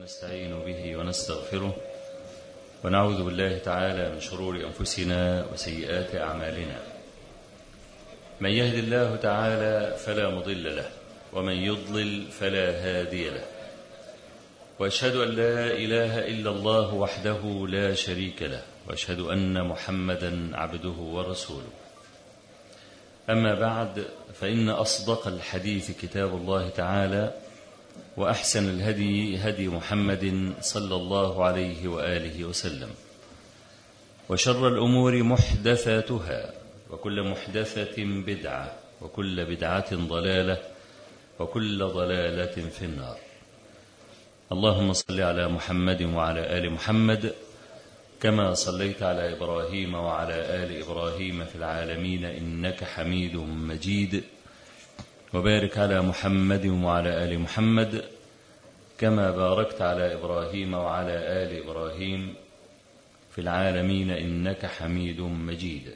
ونستعين به ونستغفره ونعوذ بالله تعالى من شرور أنفسنا وسيئات أعمالنا من يهد الله تعالى فلا مضل له ومن يضلل فلا هادي له واشهد ان لا اله الا الله وحده لا شريك له واشهد ان محمدا عبده ورسوله اما بعد فان اصدق الحديث كتاب الله تعالى واحسن الهدي هدي محمد صلى الله عليه واله وسلم وشر الامور محدثاتها وكل محدثه بدعه وكل بدعه ضلاله وكل ضلاله في النار اللهم صل على محمد وعلى ال محمد كما صليت على ابراهيم وعلى ال ابراهيم في العالمين انك حميد مجيد وبارك على محمد وعلى ال محمد كما باركت على ابراهيم وعلى ال ابراهيم في العالمين انك حميد مجيد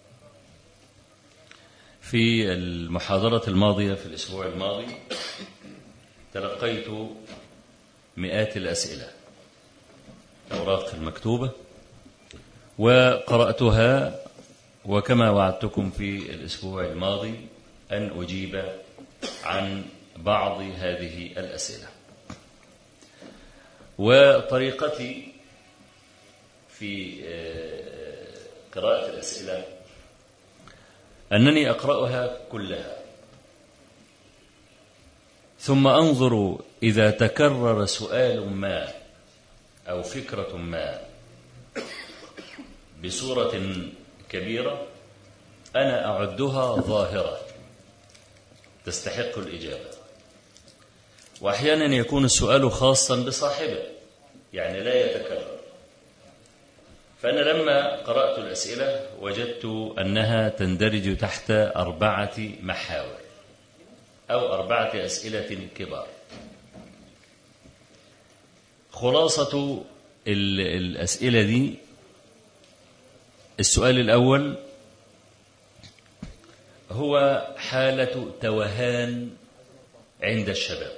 في المحاضره الماضيه في الاسبوع الماضي تلقيت مئات الاسئله الاوراق المكتوبه وقراتها وكما وعدتكم في الاسبوع الماضي ان اجيب عن بعض هذه الاسئله وطريقتي في قراءه الاسئله انني اقراها كلها ثم انظر اذا تكرر سؤال ما او فكره ما بصوره كبيره انا اعدها ظاهره تستحق الاجابه واحيانا يكون السؤال خاصا بصاحبه يعني لا يتكرر فانا لما قرات الاسئله وجدت انها تندرج تحت اربعه محاور او اربعه اسئله كبار خلاصه الاسئله دي السؤال الاول هو حاله توهان عند الشباب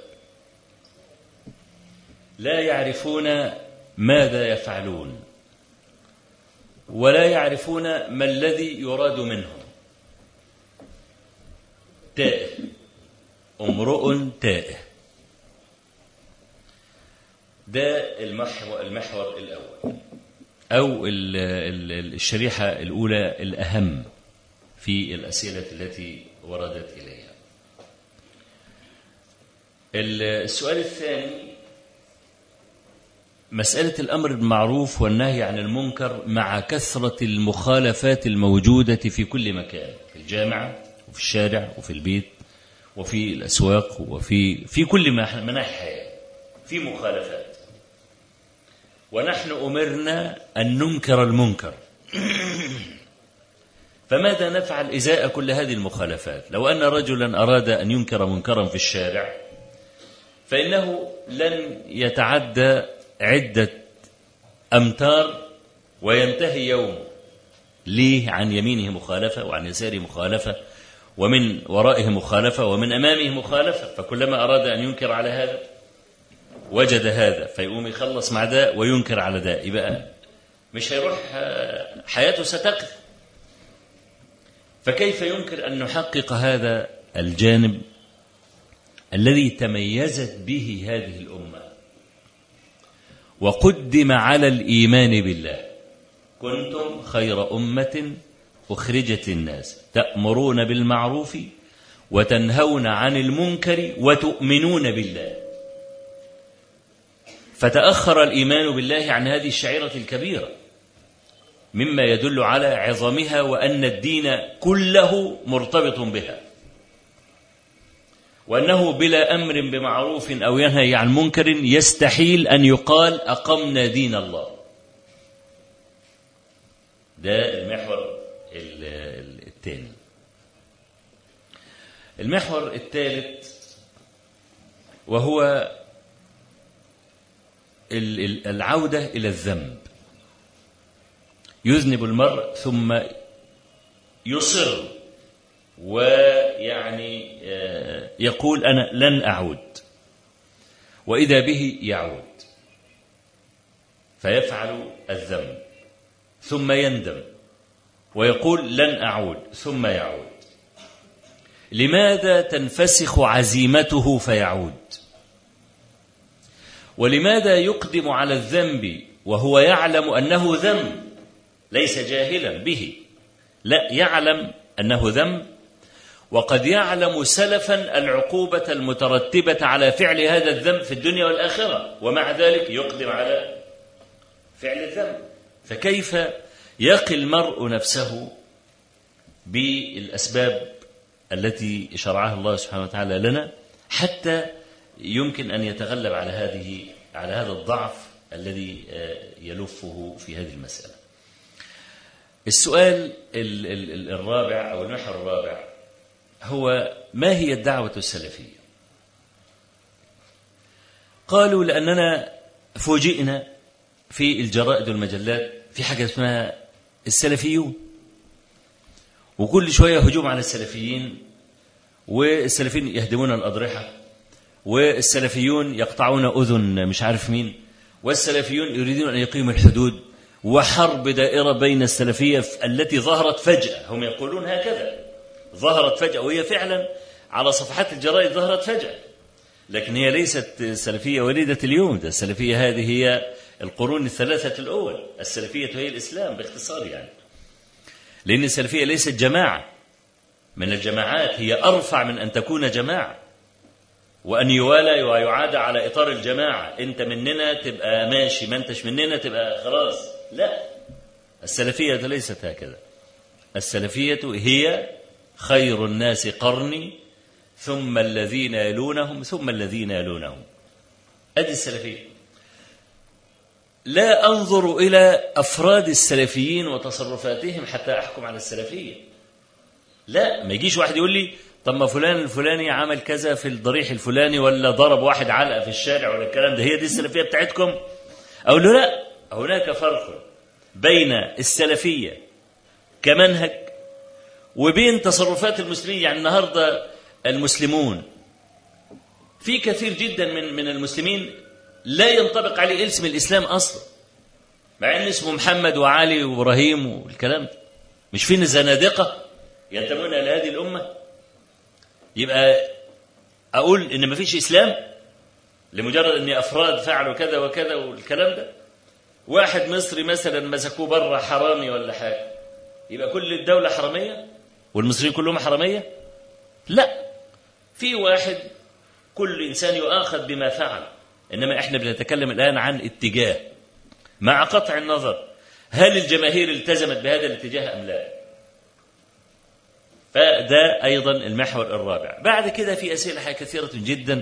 لا يعرفون ماذا يفعلون ولا يعرفون ما الذي يراد منهم تائه امرؤ تائه ده المحور, المحور الأول أو الشريحة الأولى الأهم في الأسئلة التي وردت إليها السؤال الثاني مسألة الأمر بالمعروف والنهي عن المنكر مع كثرة المخالفات الموجودة في كل مكان في الجامعة وفي الشارع وفي البيت وفي الأسواق وفي في كل مناحي الحياة في مخالفات ونحن أمرنا أن ننكر المنكر فماذا نفعل إزاء كل هذه المخالفات لو أن رجلا أراد أن ينكر منكرا في الشارع فإنه لن يتعدى عدة أمتار وينتهي يوم ليه عن يمينه مخالفة وعن يساره مخالفة ومن ورائه مخالفة ومن أمامه مخالفة فكلما أراد أن ينكر على هذا وجد هذا فيقوم يخلص مع ده وينكر على ده يبقى مش هيروح حياته ستقف فكيف ينكر أن نحقق هذا الجانب الذي تميزت به هذه الأمة وقدم على الإيمان بالله كنتم خير أمة أخرجت الناس تأمرون بالمعروف وتنهون عن المنكر وتؤمنون بالله فتأخر الإيمان بالله عن هذه الشعيرة الكبيرة مما يدل على عظمها وأن الدين كله مرتبط بها وأنه بلا أمر بمعروف أو ينهي عن منكر يستحيل أن يقال أقمنا دين الله ده المحور الثاني المحور الثالث وهو العودة إلى الذنب يذنب المرء ثم يصر ويعني يقول أنا لن أعود وإذا به يعود فيفعل الذنب ثم يندم ويقول لن أعود ثم يعود لماذا تنفسخ عزيمته فيعود ولماذا يقدم على الذنب وهو يعلم أنه ذنب ليس جاهلا به لا يعلم أنه ذنب وقد يعلم سلفا العقوبة المترتبة على فعل هذا الذنب في الدنيا والآخرة ومع ذلك يقدم على فعل الذنب فكيف يقي المرء نفسه بالأسباب التي شرعها الله سبحانه وتعالى لنا حتى يمكن أن يتغلب على هذه على هذا الضعف الذي يلفه في هذه المسألة السؤال الرابع أو المحور الرابع هو ما هي الدعوة السلفية قالوا لأننا فوجئنا في الجرائد والمجلات في حاجة اسمها السلفيون وكل شوية هجوم على السلفيين والسلفيين يهدمون الأضرحة والسلفيون يقطعون أذن مش عارف مين والسلفيون يريدون أن يقيموا الحدود وحرب دائرة بين السلفية التي ظهرت فجأة هم يقولون هكذا ظهرت فجأة وهي فعلا على صفحات الجرائد ظهرت فجأة لكن هي ليست سلفية وليدة اليوم ده السلفية هذه هي القرون الثلاثة الأول السلفية هي الإسلام باختصار يعني لأن السلفية ليست جماعة من الجماعات هي أرفع من أن تكون جماعة وأن يوالى ويعاد على إطار الجماعة أنت مننا تبقى ماشي ما أنتش مننا تبقى خلاص لا السلفية ليست هكذا السلفية هي خير الناس قرني ثم الذين يلونهم ثم الذين يلونهم أدي السلفية لا أنظر إلى أفراد السلفيين وتصرفاتهم حتى أحكم على السلفية لا ما يجيش واحد يقول لي طب ما فلان الفلاني عمل كذا في الضريح الفلاني ولا ضرب واحد علقة في الشارع ولا الكلام ده هي دي السلفية بتاعتكم أقول له لا هناك فرق بين السلفية كمنهج وبين تصرفات المسلمين يعني النهارده المسلمون في كثير جدا من من المسلمين لا ينطبق عليه اسم الاسلام اصلا مع ان اسمه محمد وعلي وابراهيم والكلام ده مش فين زنادقه ينتمون الى هذه الامه يبقى اقول ان ما فيش اسلام لمجرد ان افراد فعلوا كذا وكذا والكلام ده واحد مصري مثلا مسكوه بره حرامي ولا حاجه يبقى كل الدوله حراميه والمصريين كلهم حراميه لا في واحد كل انسان يؤاخذ بما فعل انما احنا بنتكلم الان عن اتجاه مع قطع النظر هل الجماهير التزمت بهذا الاتجاه ام لا فده ايضا المحور الرابع بعد كده في اسئله كثيره جدا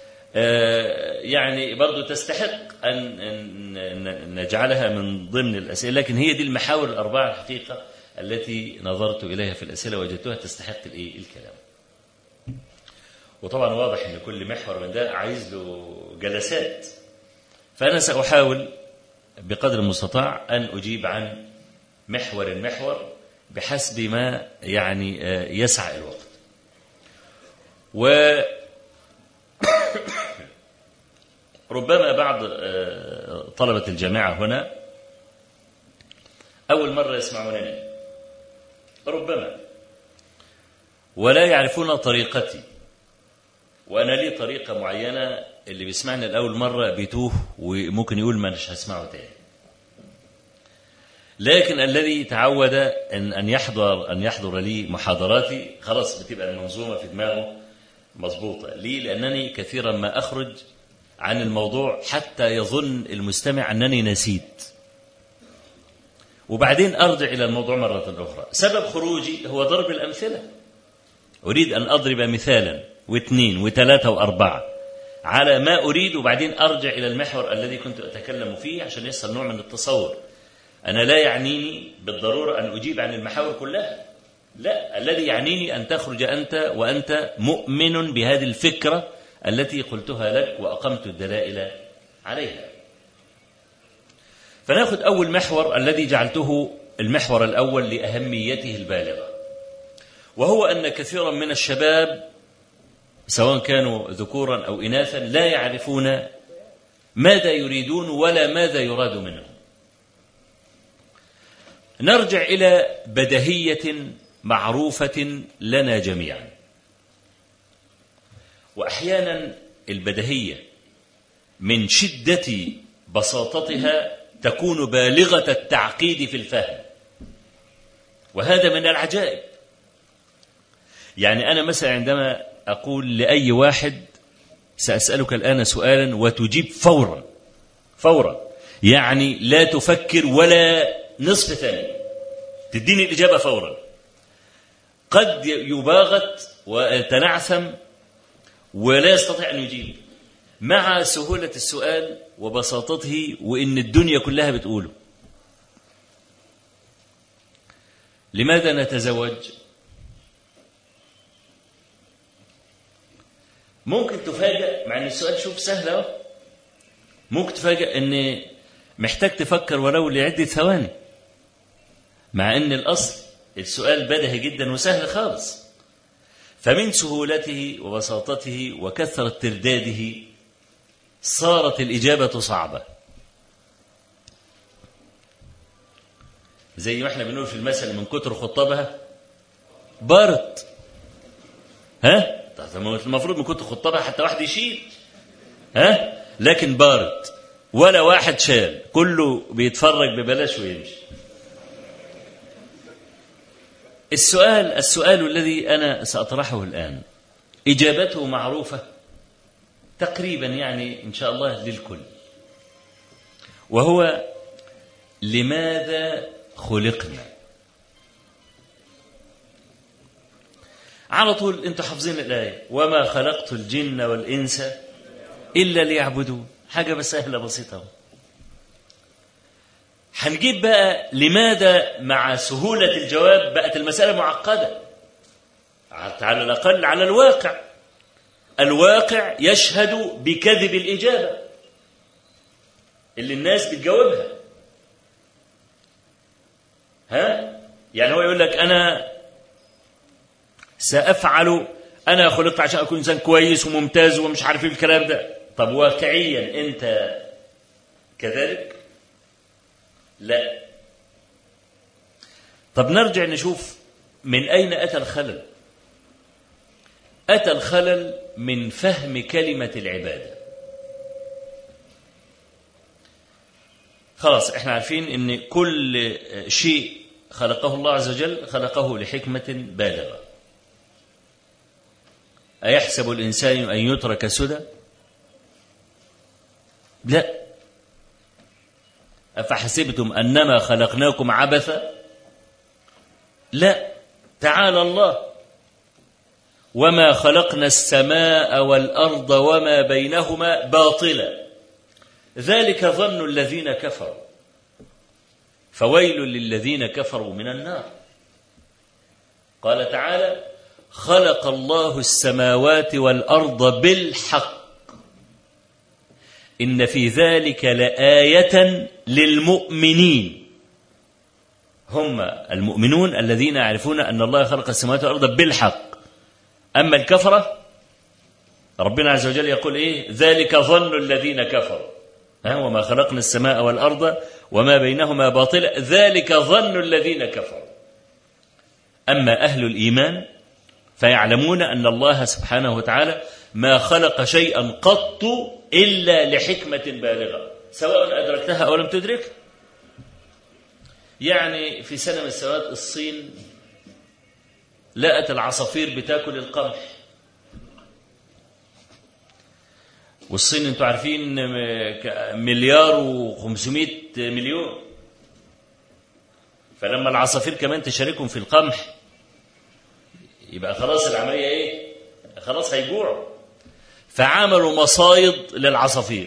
يعني برضو تستحق أن نجعلها من ضمن الأسئلة لكن هي دي المحاور الأربعة الحقيقة التي نظرت إليها في الأسئلة وجدتها تستحق الإيه الكلام وطبعا واضح أن كل محور من ده عايز له جلسات فأنا سأحاول بقدر المستطاع أن أجيب عن محور محور بحسب ما يعني يسعى الوقت و ربما بعض طلبة الجامعة هنا أول مرة يسمعونني ربما ولا يعرفون طريقتي وأنا لي طريقة معينة اللي بيسمعني لأول مرة بيتوه وممكن يقول ما مش هسمعه تاني لكن الذي تعود أن أن يحضر أن يحضر لي محاضراتي خلاص بتبقى المنظومة في دماغه مظبوطة ليه لأنني كثيرا ما أخرج عن الموضوع حتى يظن المستمع أنني نسيت وبعدين أرجع إلى الموضوع مرة أخرى سبب خروجي هو ضرب الأمثلة أريد أن أضرب مثالا واثنين وثلاثة وأربعة على ما أريد وبعدين أرجع إلى المحور الذي كنت أتكلم فيه عشان يحصل نوع من التصور أنا لا يعنيني بالضرورة أن أجيب عن المحاور كلها لا الذي يعنيني أن تخرج أنت وأنت مؤمن بهذه الفكرة التي قلتها لك وأقمت الدلائل عليها فناخذ أول محور الذي جعلته المحور الأول لأهميته البالغة وهو أن كثيرا من الشباب سواء كانوا ذكورا أو إناثا لا يعرفون ماذا يريدون ولا ماذا يراد منهم نرجع إلى بدهية معروفة لنا جميعا وأحيانا البدهية من شدة بساطتها تكون بالغة التعقيد في الفهم وهذا من العجائب يعني أنا مثلا عندما أقول لأي واحد سأسألك الآن سؤالا وتجيب فورا فورا يعني لا تفكر ولا نصف ثانية تديني الإجابة فورا قد يباغت ويتنعثم ولا يستطيع أن يجيب مع سهولة السؤال وبساطته وإن الدنيا كلها بتقوله لماذا نتزوج ممكن تفاجأ مع ان السؤال شوف سهل اهو ممكن تفاجأ ان محتاج تفكر ولو لعدة ثواني مع ان الاصل السؤال بدهي جدا وسهل خالص فمن سهولته وبساطته وكثرة ترداده صارت الإجابة صعبة زي ما احنا بنقول في المثل من كتر خطابها بارد ها المفروض من كتر خطابها حتى واحد يشيل ها لكن بارد ولا واحد شال كله بيتفرج ببلاش ويمشي السؤال السؤال الذي أنا سأطرحه الآن إجابته معروفة تقريبا يعني إن شاء الله للكل وهو لماذا خلقنا على طول انتوا حافظين الآية وما خلقت الجن والإنس إلا ليعبدون حاجة سهلة بسيطة هنجيب بقى لماذا مع سهولة الجواب بقت المسألة معقدة على الأقل على الواقع الواقع يشهد بكذب الإجابة اللي الناس بتجاوبها ها يعني هو يقول لك أنا سأفعل أنا خلقت عشان أكون إنسان كويس وممتاز ومش عارف إيه الكلام ده طب واقعيا أنت كذلك لا طب نرجع نشوف من أين أتى الخلل أتى الخلل من فهم كلمة العبادة خلاص احنا عارفين ان كل شيء خلقه الله عز وجل خلقه لحكمة بالغة أيحسب الإنسان أن يترك سدى لا أفحسبتم أنما خلقناكم عبثا لا تعالى الله وما خلقنا السماء والأرض وما بينهما باطلا ذلك ظن الذين كفروا فويل للذين كفروا من النار قال تعالى خلق الله السماوات والأرض بالحق إن في ذلك لآية للمؤمنين هم المؤمنون الذين يعرفون أن الله خلق السماوات والأرض بالحق أما الكفرة ربنا عز وجل يقول إيه ذلك ظن الذين كفروا ها وما خلقنا السماء والأرض وما بينهما باطلا ذلك ظن الذين كفروا أما أهل الإيمان فيعلمون أن الله سبحانه وتعالى ما خلق شيئا قط إلا لحكمة بالغة سواء أدركتها أو لم تدركها يعني في سنة من السنوات الصين لقت العصافير بتاكل القمح والصين انتوا عارفين مليار وخمسمائة مليون فلما العصافير كمان تشاركهم في القمح يبقى خلاص العملية ايه خلاص هيجوعوا فعملوا مصايد للعصافير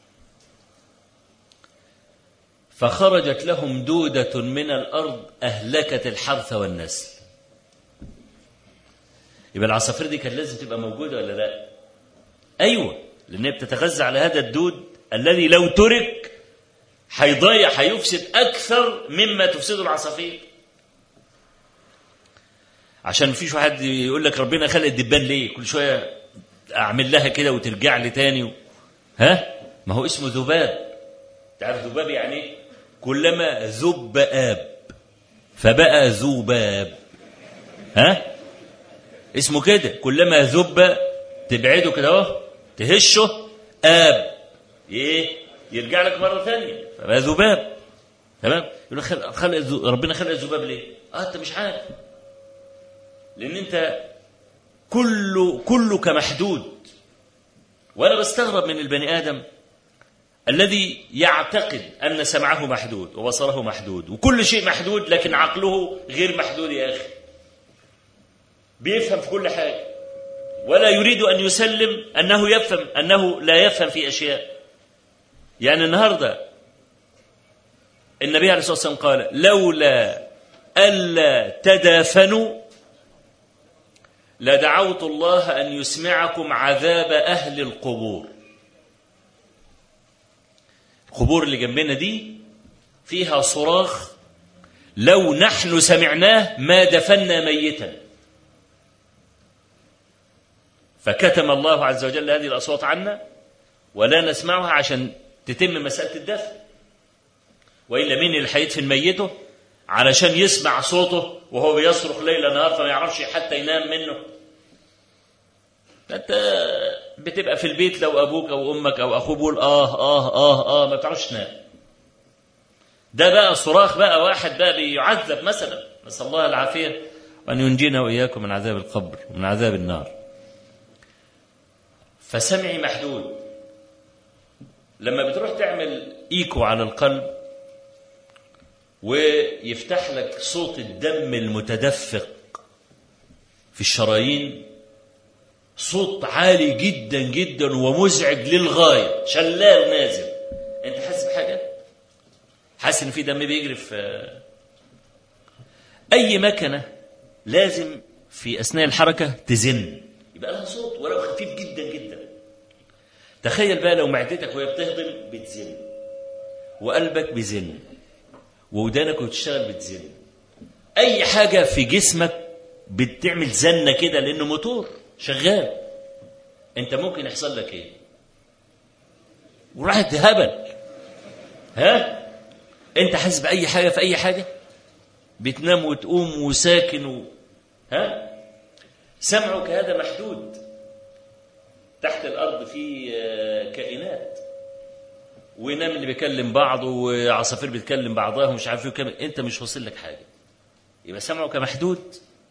فخرجت لهم دودة من الأرض أهلكت الحرث والنسل يبقى العصافير دي كان لازم تبقى موجودة ولا لا أيوة لأنها بتتغذى على هذا الدود الذي لو ترك هيضيع هيفسد أكثر مما تفسده العصافير عشان مفيش واحد يقول لك ربنا خلق الدبان ليه كل شوية أعمل لها كده وترجع لي تاني و... ها ما هو اسمه ذباب تعرف ذباب يعني ايه كلما ذب آب فبقى ذباب ها اسمه كده كلما ذب تبعده كده اهو تهشه اب ايه يرجع لك مره ثانيه فبقى ذباب تمام يقول لك خلق, خلق ربنا خلق الذباب ليه اه انت مش عارف لان انت كله كلك محدود وانا بستغرب من البني ادم الذي يعتقد ان سمعه محدود وبصره محدود وكل شيء محدود لكن عقله غير محدود يا اخي بيفهم في كل حاجه ولا يريد ان يسلم انه يفهم انه لا يفهم في اشياء يعني النهارده النبي عليه الصلاه والسلام قال لولا الا تدافنوا لدعوت الله ان يسمعكم عذاب اهل القبور القبور اللي جنبنا دي فيها صراخ لو نحن سمعناه ما دفنا ميتا فكتم الله عز وجل هذه الاصوات عنا ولا نسمعها عشان تتم مساله الدفن والا مين اللي هيدفن ميته علشان يسمع صوته وهو بيصرخ ليل نهار فما يعرفش حتى ينام منه انت بتبقى في البيت لو ابوك او امك او اخوك بيقول اه اه اه اه ما بتعرفش تنام ده بقى صراخ بقى واحد بقى بيعذب مثلا نسال الله العافيه وان ينجينا واياكم من عذاب القبر ومن عذاب النار فسمعي محدود لما بتروح تعمل ايكو على القلب ويفتح لك صوت الدم المتدفق في الشرايين صوت عالي جدا جدا ومزعج للغايه شلال نازل انت حاسس بحاجه حاسس ان في دم بيجري في اي مكنه لازم في اثناء الحركه تزن يبقى لها صوت ولو خفيف جدا جدا تخيل بقى لو معدتك وهي بتهضم بتزن وقلبك بيزن وودانك وتشتغل بتزن اي حاجه في جسمك بتعمل زنه كده لانه موتور شغال انت ممكن يحصل لك ايه وراحت هبل ها انت حاسس باي حاجه في اي حاجه بتنام وتقوم وساكن و... ها سمعك هذا محدود تحت الارض في كائنات ونام اللي بيكلم بعضه وعصافير بتكلم بعضها ومش عارف كم انت مش واصل لك حاجه يبقى سمعك محدود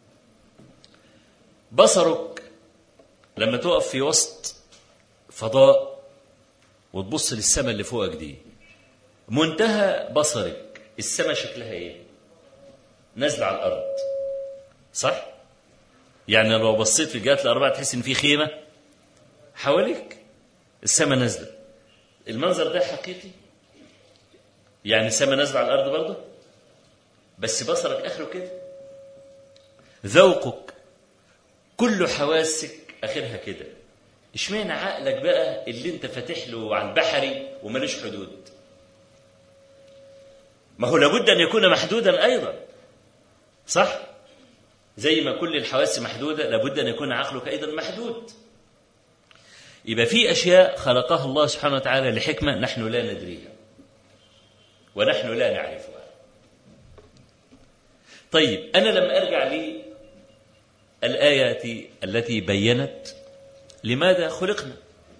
بصرك لما تقف في وسط فضاء وتبص للسماء اللي فوقك دي منتهى بصرك السماء شكلها ايه نازله على الارض صح يعني لو بصيت في الجهات الاربعه تحس ان في خيمه حواليك السماء نازله المنظر ده حقيقي يعني السماء نازله على الارض برضه بس بصرك اخره كده ذوقك كل حواسك اخرها كده اشمعنى عقلك بقى اللي انت فاتح له على البحري ومالوش حدود ما هو لابد ان يكون محدودا ايضا صح زي ما كل الحواس محدوده لابد ان يكون عقلك ايضا محدود يبقى في اشياء خلقها الله سبحانه وتعالى لحكمه نحن لا ندريها ونحن لا نعرفها طيب انا لما ارجع لي الآيات التي بينت لماذا خلقنا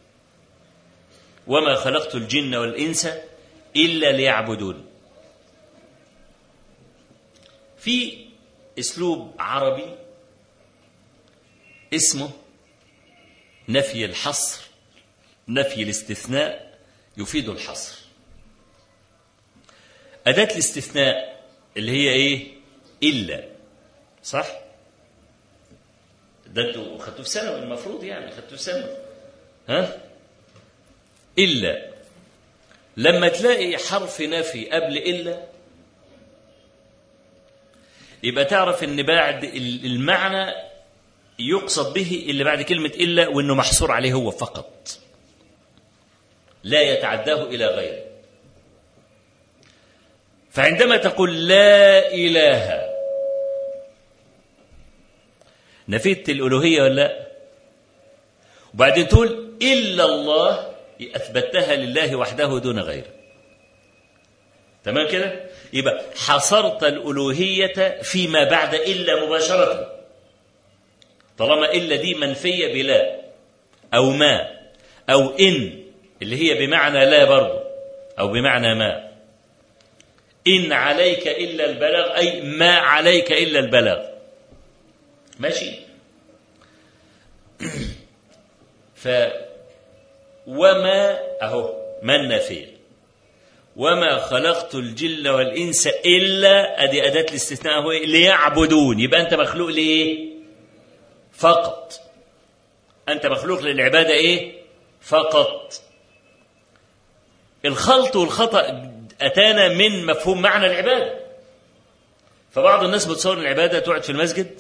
وما خلقت الجن والإنس إلا ليعبدون في أسلوب عربي اسمه نفي الحصر نفي الاستثناء يفيد الحصر أداة الاستثناء اللي هي إيه إلا صح ده انتوا خدتوه في ثانوي المفروض يعني خدتوه في ثانوي ها الا لما تلاقي حرف نفي قبل الا يبقى تعرف ان بعد المعنى يقصد به اللي بعد كلمة إلا وإنه محصور عليه هو فقط لا يتعداه إلى غيره فعندما تقول لا إله نفيت الألوهية ولا لا وبعدين تقول إلا الله أثبتها لله وحده دون غيره تمام كده يبقى حصرت الألوهية فيما بعد إلا مباشرة طالما إلا دي منفية بلا أو ما أو إن اللي هي بمعنى لا برضه أو بمعنى ما إن عليك إلا البلاغ أي ما عليك إلا البلاغ ماشي ف وما أهو ما النافية وما خلقت الجن والإنس إلا أدي أداة الاستثناء هو ليعبدون يبقى أنت مخلوق لإيه فقط أنت مخلوق للعبادة إيه فقط الخلط والخطأ أتانا من مفهوم معنى العبادة فبعض الناس بتصور العبادة تقعد في المسجد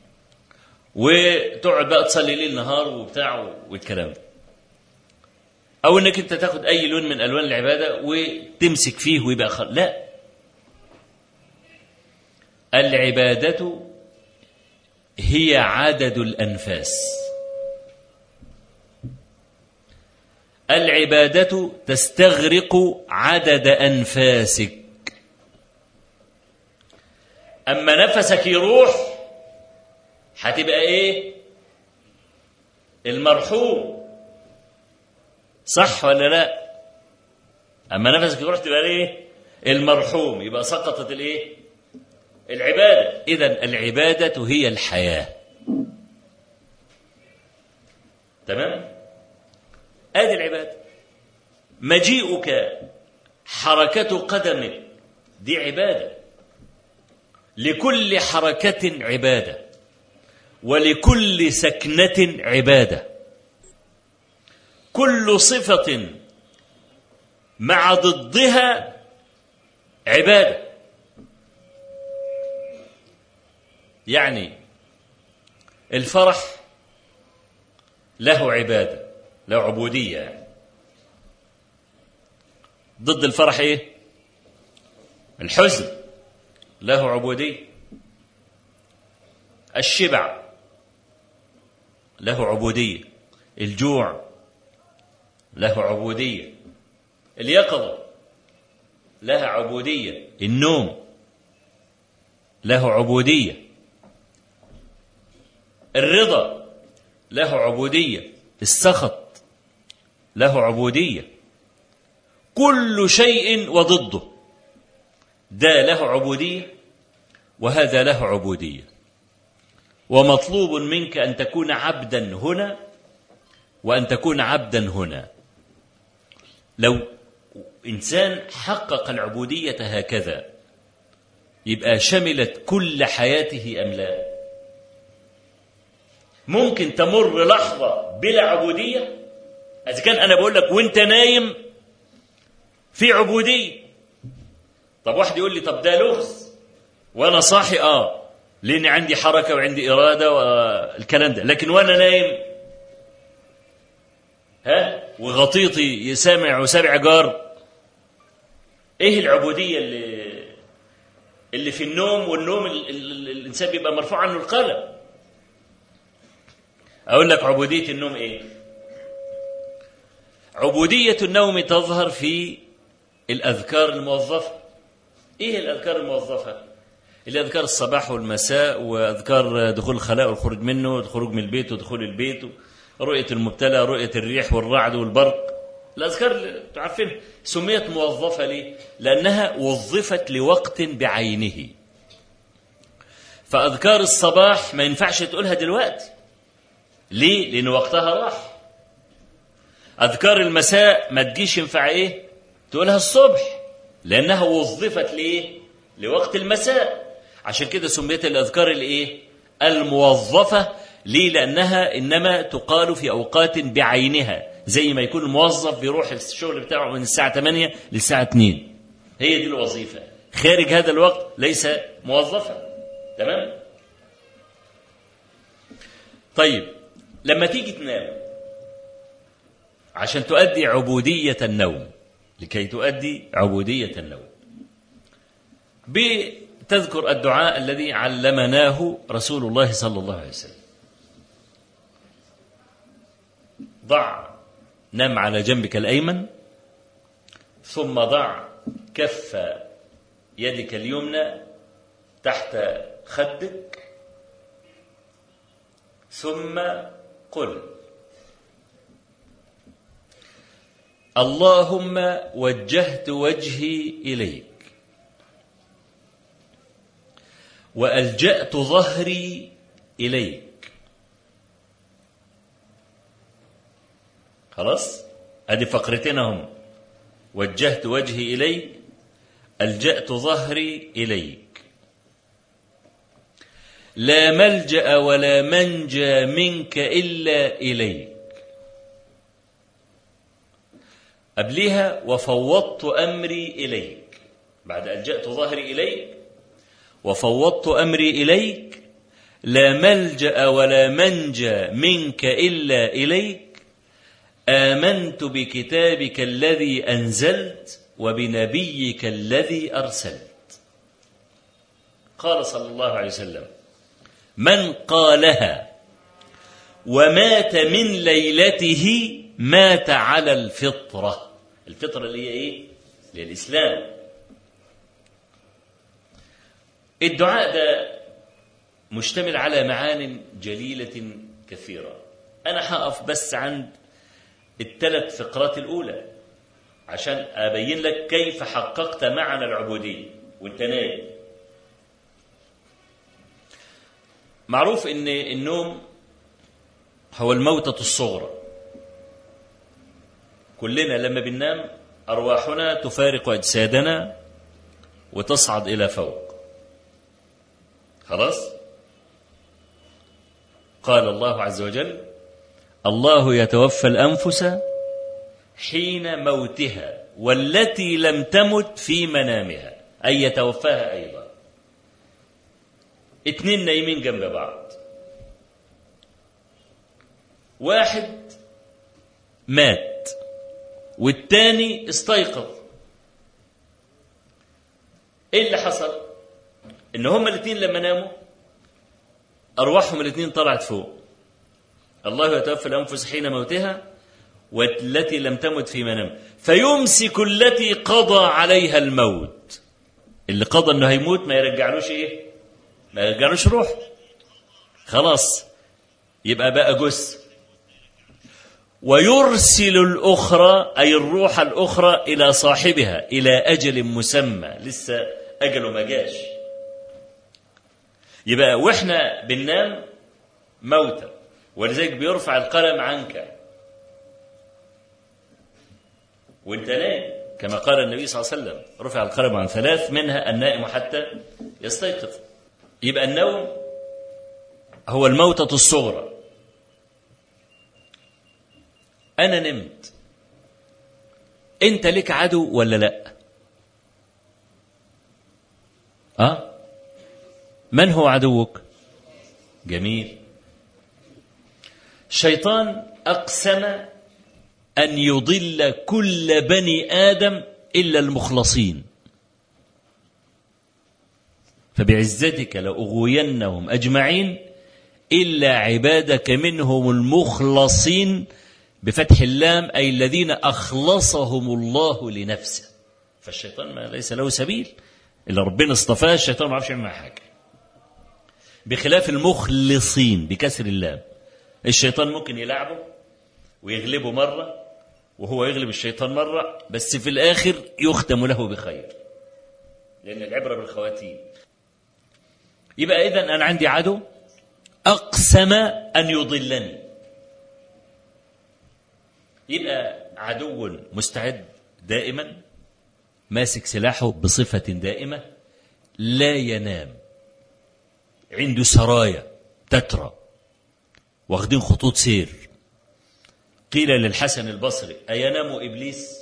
وتقعد بقى تصلي ليل نهار وبتاع والكلام ده أو إنك أنت تاخد أي لون من ألوان العبادة وتمسك فيه ويبقى خل... لا العبادة هي عدد الأنفاس العبادة تستغرق عدد أنفاسك أما نفسك يروح هتبقى إيه المرحوم صح ولا لا أما نفسك يروح تبقى إيه المرحوم يبقى سقطت الإيه العبادة إذا العبادة هي الحياة تمام ادي العباده مجيئك حركه قدمك دي عباده لكل حركه عباده ولكل سكنه عباده كل صفه مع ضدها عباده يعني الفرح له عباده له عبودية يعني. ضد الفرح ايه الحزن له عبودية الشبع له عبودية الجوع له عبودية اليقظة لها عبودية النوم له عبودية الرضا له عبودية السخط له عبودية كل شيء وضده ده له عبودية وهذا له عبودية ومطلوب منك أن تكون عبدا هنا وأن تكون عبدا هنا لو إنسان حقق العبودية هكذا يبقى شملت كل حياته أم لا ممكن تمر لحظة بلا عبودية إذا كان أنا بقول لك وأنت نايم في عبودية طب واحد يقول لي طب ده لغز وأنا صاحي آه لأن عندي حركة وعندي إرادة والكلام ده لكن وأنا نايم ها وغطيطي سامع وسامع جار ايه العبودية اللي اللي في النوم والنوم ال ال الانسان بيبقى مرفوع عنه القلم اقول لك عبودية النوم ايه عبودية النوم تظهر في الأذكار الموظفة إيه الأذكار الموظفة؟ الأذكار الصباح والمساء وأذكار دخول الخلاء والخروج منه والخروج من البيت ودخول البيت رؤية المبتلى رؤية الريح والرعد والبرق الأذكار تعرفين سميت موظفة ليه؟ لأنها وظفت لوقت بعينه فأذكار الصباح ما ينفعش تقولها دلوقتي ليه؟ لأن وقتها راح أذكار المساء ما تجيش ينفع إيه؟ تقولها الصبح لأنها وظفت لإيه؟ لوقت المساء عشان كده سميت الأذكار الإيه؟ الموظفة ليه؟ لأنها إنما تقال في أوقات بعينها زي ما يكون الموظف بيروح الشغل بتاعه من الساعة 8 للساعة 2 هي دي الوظيفة خارج هذا الوقت ليس موظفا تمام؟ طيب لما تيجي تنام عشان تؤدي عبودية النوم لكي تؤدي عبودية النوم بتذكر الدعاء الذي علمناه رسول الله صلى الله عليه وسلم ضع نم على جنبك الأيمن ثم ضع كف يدك اليمنى تحت خدك ثم قل اللهم وجهت وجهي اليك والجات ظهري اليك خلاص ادي فقرتين هم وجهت وجهي اليك الجات ظهري اليك لا ملجا ولا منجى منك الا اليك قبلها وفوضت امري اليك بعد الجات ظهري اليك وفوضت امري اليك لا ملجا ولا منجى منك الا اليك امنت بكتابك الذي انزلت وبنبيك الذي ارسلت قال صلى الله عليه وسلم من قالها ومات من ليلته مات على الفطره الفطره اللي هي ايه اللي هي الاسلام الدعاء ده مشتمل على معان جليله كثيره انا هقف بس عند الثلاث فقرات الاولى عشان ابين لك كيف حققت معنى العبوديه وانت نايم معروف ان النوم هو الموتة الصغرى كلنا لما بننام ارواحنا تفارق اجسادنا وتصعد الى فوق خلاص قال الله عز وجل الله يتوفى الانفس حين موتها والتي لم تمت في منامها اي يتوفاها ايضا اتنين نايمين جنب بعض واحد مات والتاني استيقظ ايه اللي حصل ان هما الاثنين لما ناموا ارواحهم الاثنين طلعت فوق الله يتوفى الانفس حين موتها والتي لم تمت في منام فيمسك التي قضى عليها الموت اللي قضى انه هيموت ما يرجعلوش ايه ما يرجعلوش روح خلاص يبقى بقى جثه ويرسل الأخرى أي الروح الأخرى إلى صاحبها إلى أجل مسمى لسه أجله ما جاش يبقى وإحنا بننام موتى ولذلك بيرفع القلم عنك وانت نايم كما قال النبي صلى الله عليه وسلم رفع القلم عن ثلاث منها النائم حتى يستيقظ يبقى النوم هو الموتة الصغرى أنا نمت أنت لك عدو ولا لأ؟ أه؟ من هو عدوك؟ جميل الشيطان أقسم أن يضل كل بني آدم إلا المخلصين فبعزتك لأغوينهم أجمعين إلا عبادك منهم المخلصين بفتح اللام أي الذين أخلصهم الله لنفسه فالشيطان ما ليس له سبيل إلا ربنا اصطفاه الشيطان ما يعرفش يعمل معاه حاجة بخلاف المخلصين بكسر اللام الشيطان ممكن يلعبه ويغلبه مرة وهو يغلب الشيطان مرة بس في الآخر يختم له بخير لأن العبرة بالخواتيم يبقى إذا أنا عندي عدو أقسم أن يضلني يبقى عدو مستعد دائما ماسك سلاحه بصفة دائمة لا ينام عنده سرايا تترى واخدين خطوط سير قيل للحسن البصري أينام إبليس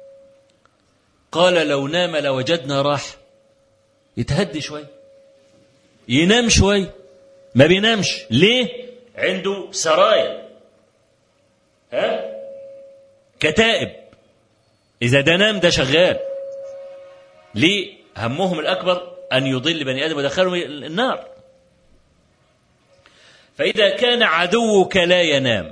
قال لو نام لوجدنا راح يتهدي شوي ينام شوي ما بينامش ليه عنده سرايا ها كتائب إذا ده نام ده شغال ليه همهم الأكبر أن يضل بني آدم ويدخلهم النار فإذا كان عدوك لا ينام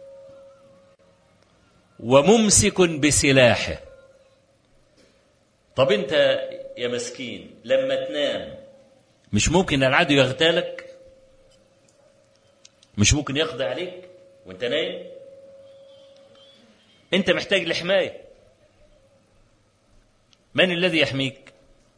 وممسك بسلاحه طب انت يا مسكين لما تنام مش ممكن العدو يغتالك مش ممكن يقضي عليك وانت نايم انت محتاج لحمايه من الذي يحميك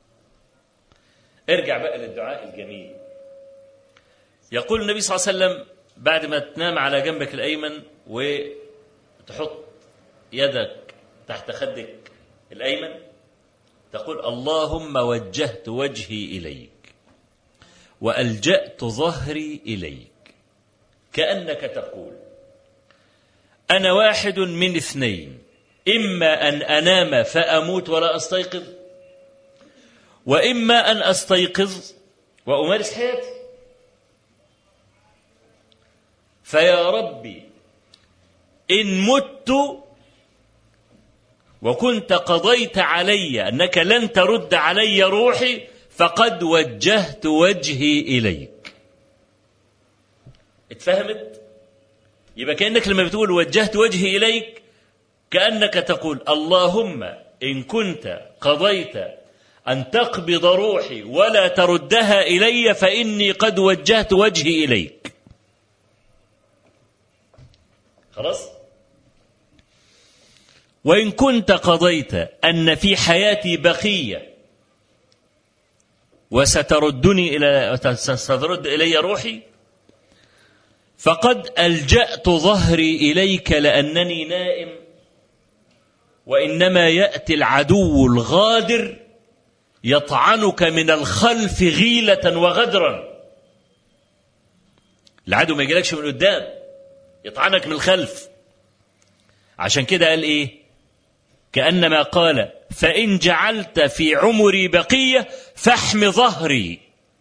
ارجع بقى للدعاء الجميل يقول النبي صلى الله عليه وسلم بعد ما تنام على جنبك الايمن وتحط يدك تحت خدك الايمن تقول اللهم وجهت وجهي اليك والجات ظهري اليك كانك تقول انا واحد من اثنين اما ان انام فاموت ولا استيقظ واما ان استيقظ وامارس حياتي فيا ربي ان مت وكنت قضيت علي انك لن ترد علي روحي فقد وجهت وجهي اليك اتفهمت يبقى كانك لما بتقول وجهت وجهي اليك كانك تقول اللهم ان كنت قضيت ان تقبض روحي ولا تردها الي فاني قد وجهت وجهي اليك خلاص وإن كنت قضيت أن في حياتي بقية وستردني إلى سترد إلي روحي فقد ألجأت ظهري إليك لأنني نائم وإنما يأتي العدو الغادر يطعنك من الخلف غيلة وغدرا العدو ما يجيلكش من قدام يطعنك من الخلف عشان كده قال ايه كانما قال فان جعلت في عمري بقيه فاحم ظهري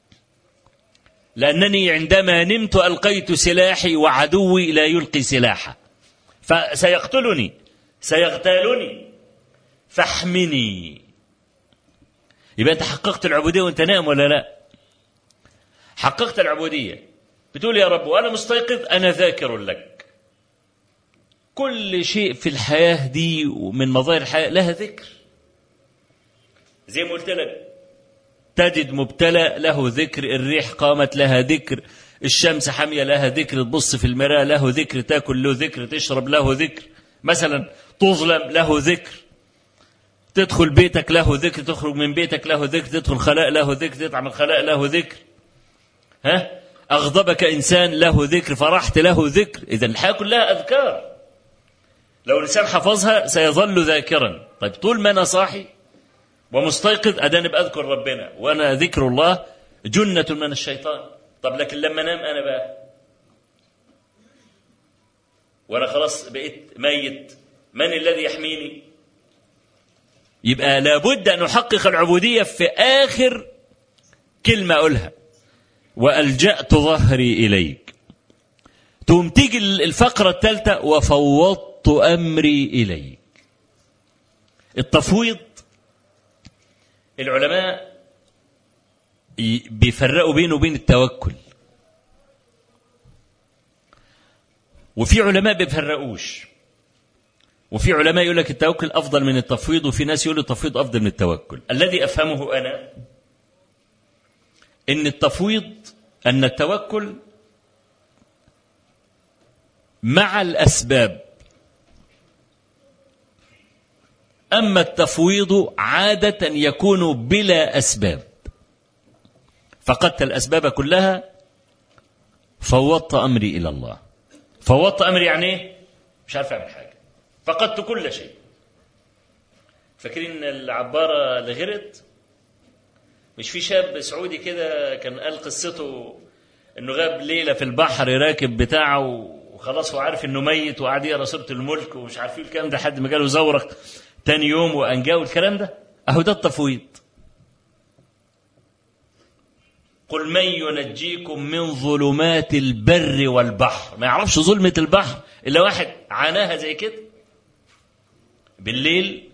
لانني عندما نمت القيت سلاحي وعدوي لا يلقي سلاحه فسيقتلني سيغتالني فاحمني يبقى انت حققت العبوديه وانت نائم ولا لا حققت العبوديه بتقول يا رب وانا مستيقظ انا ذاكر لك كل شيء في الحياه دي ومن مظاهر الحياه لها ذكر زي ما قلت لك تجد مبتلى له ذكر الريح قامت لها ذكر الشمس حاميه لها ذكر تبص في المرايه له ذكر تاكل له ذكر تشرب له ذكر مثلا تظلم له ذكر تدخل بيتك له ذكر تخرج من بيتك له ذكر تدخل خلاء له ذكر تطعم الخلاء له ذكر ها أغضبك إنسان له ذكر فرحت له ذكر إذا الحياة كلها أذكار لو الإنسان حفظها سيظل ذاكرا طيب طول ما أنا صاحي ومستيقظ أداني بأذكر ربنا وأنا ذكر الله جنة من الشيطان طب لكن لما نام أنا بقى وأنا خلاص بقيت ميت من الذي يحميني يبقى لابد أن أحقق العبودية في آخر كلمة أقولها وألجأت ظهري إليك تقوم تيجي الفقرة الثالثة وفوضت أمري إليك التفويض العلماء بيفرقوا بينه وبين التوكل وفي علماء بيفرقوش وفي علماء يقول لك التوكل افضل من التفويض وفي ناس يقول التفويض افضل من التوكل الذي افهمه انا ان التفويض ان التوكل مع الاسباب اما التفويض عاده يكون بلا اسباب فقدت الاسباب كلها فوضت امري الى الله فوضت امري يعني ايه مش عارف اعمل حاجه فقدت كل شيء فاكرين العباره اللي غرت مش في شاب سعودي كده كان قال قصته انه غاب ليله في البحر راكب بتاعه وخلاص هو عارف انه ميت وقعد يقرا سوره الملك ومش عارف ايه الكلام ده لحد ما جاله زورق تاني يوم وانجاه والكلام ده اهو ده التفويض قل من ينجيكم من ظلمات البر والبحر ما يعرفش ظلمة البحر إلا واحد عاناها زي كده بالليل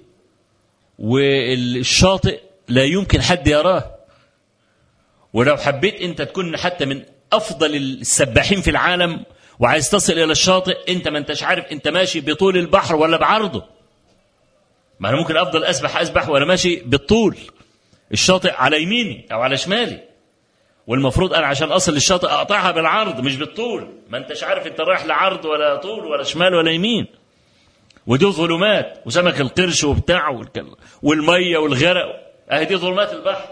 والشاطئ لا يمكن حد يراه ولو حبيت انت تكون حتى من افضل السباحين في العالم وعايز تصل الى الشاطئ انت ما انتش عارف انت ماشي بطول البحر ولا بعرضه ما انا ممكن افضل اسبح اسبح وانا ماشي بالطول الشاطئ على يميني او على شمالي والمفروض انا عشان اصل للشاطئ اقطعها بالعرض مش بالطول ما انتش عارف انت رايح لعرض ولا طول ولا شمال ولا يمين ودي ظلمات وسمك القرش وبتاع والكل- والميه والغرق اهي دي ظلمات البحر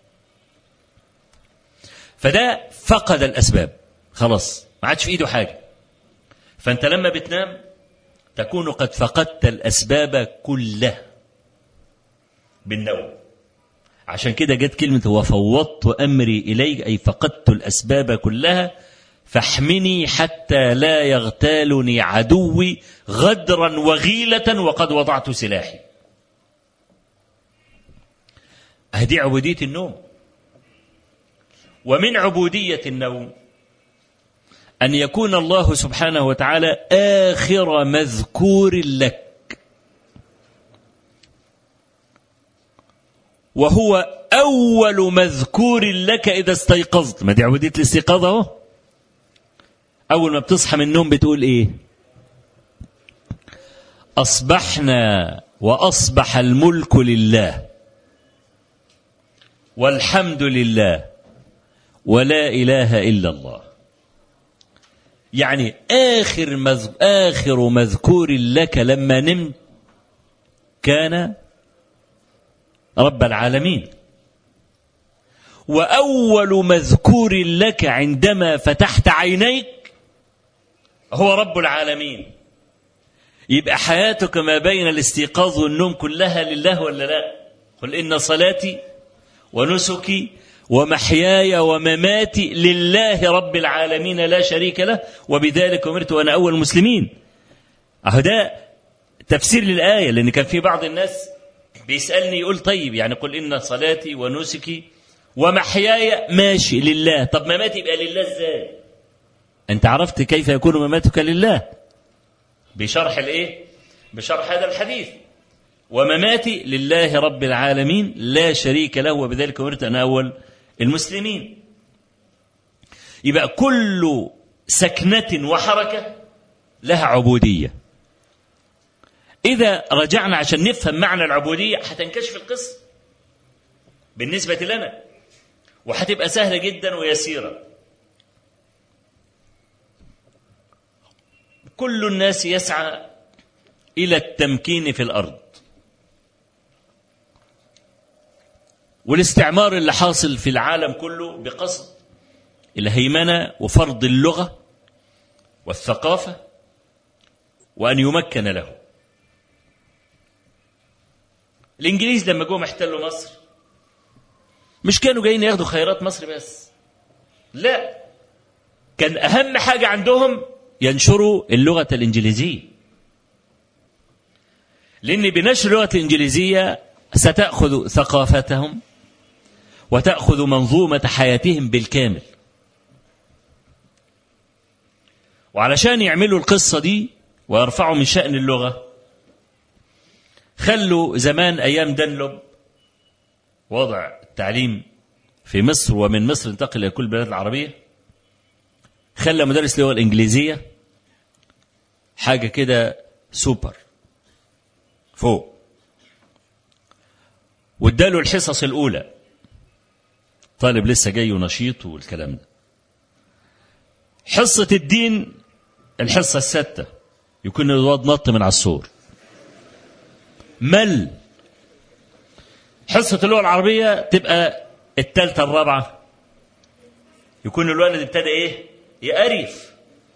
فده فقد الاسباب خلاص ما عادش في ايده حاجه فانت لما بتنام تكون قد فقدت الاسباب كلها بالنوم عشان كده جت كلمة وفوضت أمري إليك أي فقدت الأسباب كلها فاحمني حتى لا يغتالني عدوي غدرا وغيلة وقد وضعت سلاحي هذه عبودية النوم ومن عبودية النوم أن يكون الله سبحانه وتعالى آخر مذكور لك وهو أول مذكور لك إذا استيقظت ما دي عبودية الاستيقاظ أهو أول ما بتصحى من النوم بتقول إيه أصبحنا وأصبح الملك لله والحمد لله ولا إله إلا الله يعني آخر مذ... آخر مذكور لك لما نمت كان رب العالمين واول مذكور لك عندما فتحت عينيك هو رب العالمين يبقى حياتك ما بين الاستيقاظ والنوم كلها لله ولا لا قل ان صلاتي ونسكي ومحياي ومماتي لله رب العالمين لا شريك له وبذلك امرت وانا اول المسلمين اهو ده تفسير للايه لان كان في بعض الناس بيسألني يقول طيب يعني قل إن صلاتي ونسكي ومحياي ماشي لله طب مماتي يبقى لله ازاي انت عرفت كيف يكون مماتك لله بشرح الايه بشرح هذا الحديث ومماتي لله رب العالمين لا شريك له وبذلك امرت انا اول المسلمين يبقى كل سكنة وحركة لها عبودية إذا رجعنا عشان نفهم معنى العبودية هتنكشف القصة بالنسبة لنا وهتبقى سهلة جدا ويسيرة كل الناس يسعى إلى التمكين في الأرض والاستعمار اللي حاصل في العالم كله بقصد الهيمنة وفرض اللغة والثقافة وأن يمكن له الانجليز لما جم احتلوا مصر مش كانوا جايين ياخدوا خيرات مصر بس لا كان اهم حاجه عندهم ينشروا اللغه الانجليزيه لان بنشر اللغه الانجليزيه ستاخذ ثقافتهم وتاخذ منظومه حياتهم بالكامل وعلشان يعملوا القصه دي ويرفعوا من شان اللغه خلوا زمان ايام دنلوب وضع التعليم في مصر ومن مصر انتقل الى كل البلاد العربيه خلى مدرس اللغه الانجليزيه حاجه كده سوبر فوق واداله الحصص الاولى طالب لسه جاي ونشيط والكلام ده حصه الدين الحصه السادسه يكون الواد نط من على السور مل حصة اللغة العربية تبقى التالتة الرابعة يكون الولد ابتدى ايه يقرف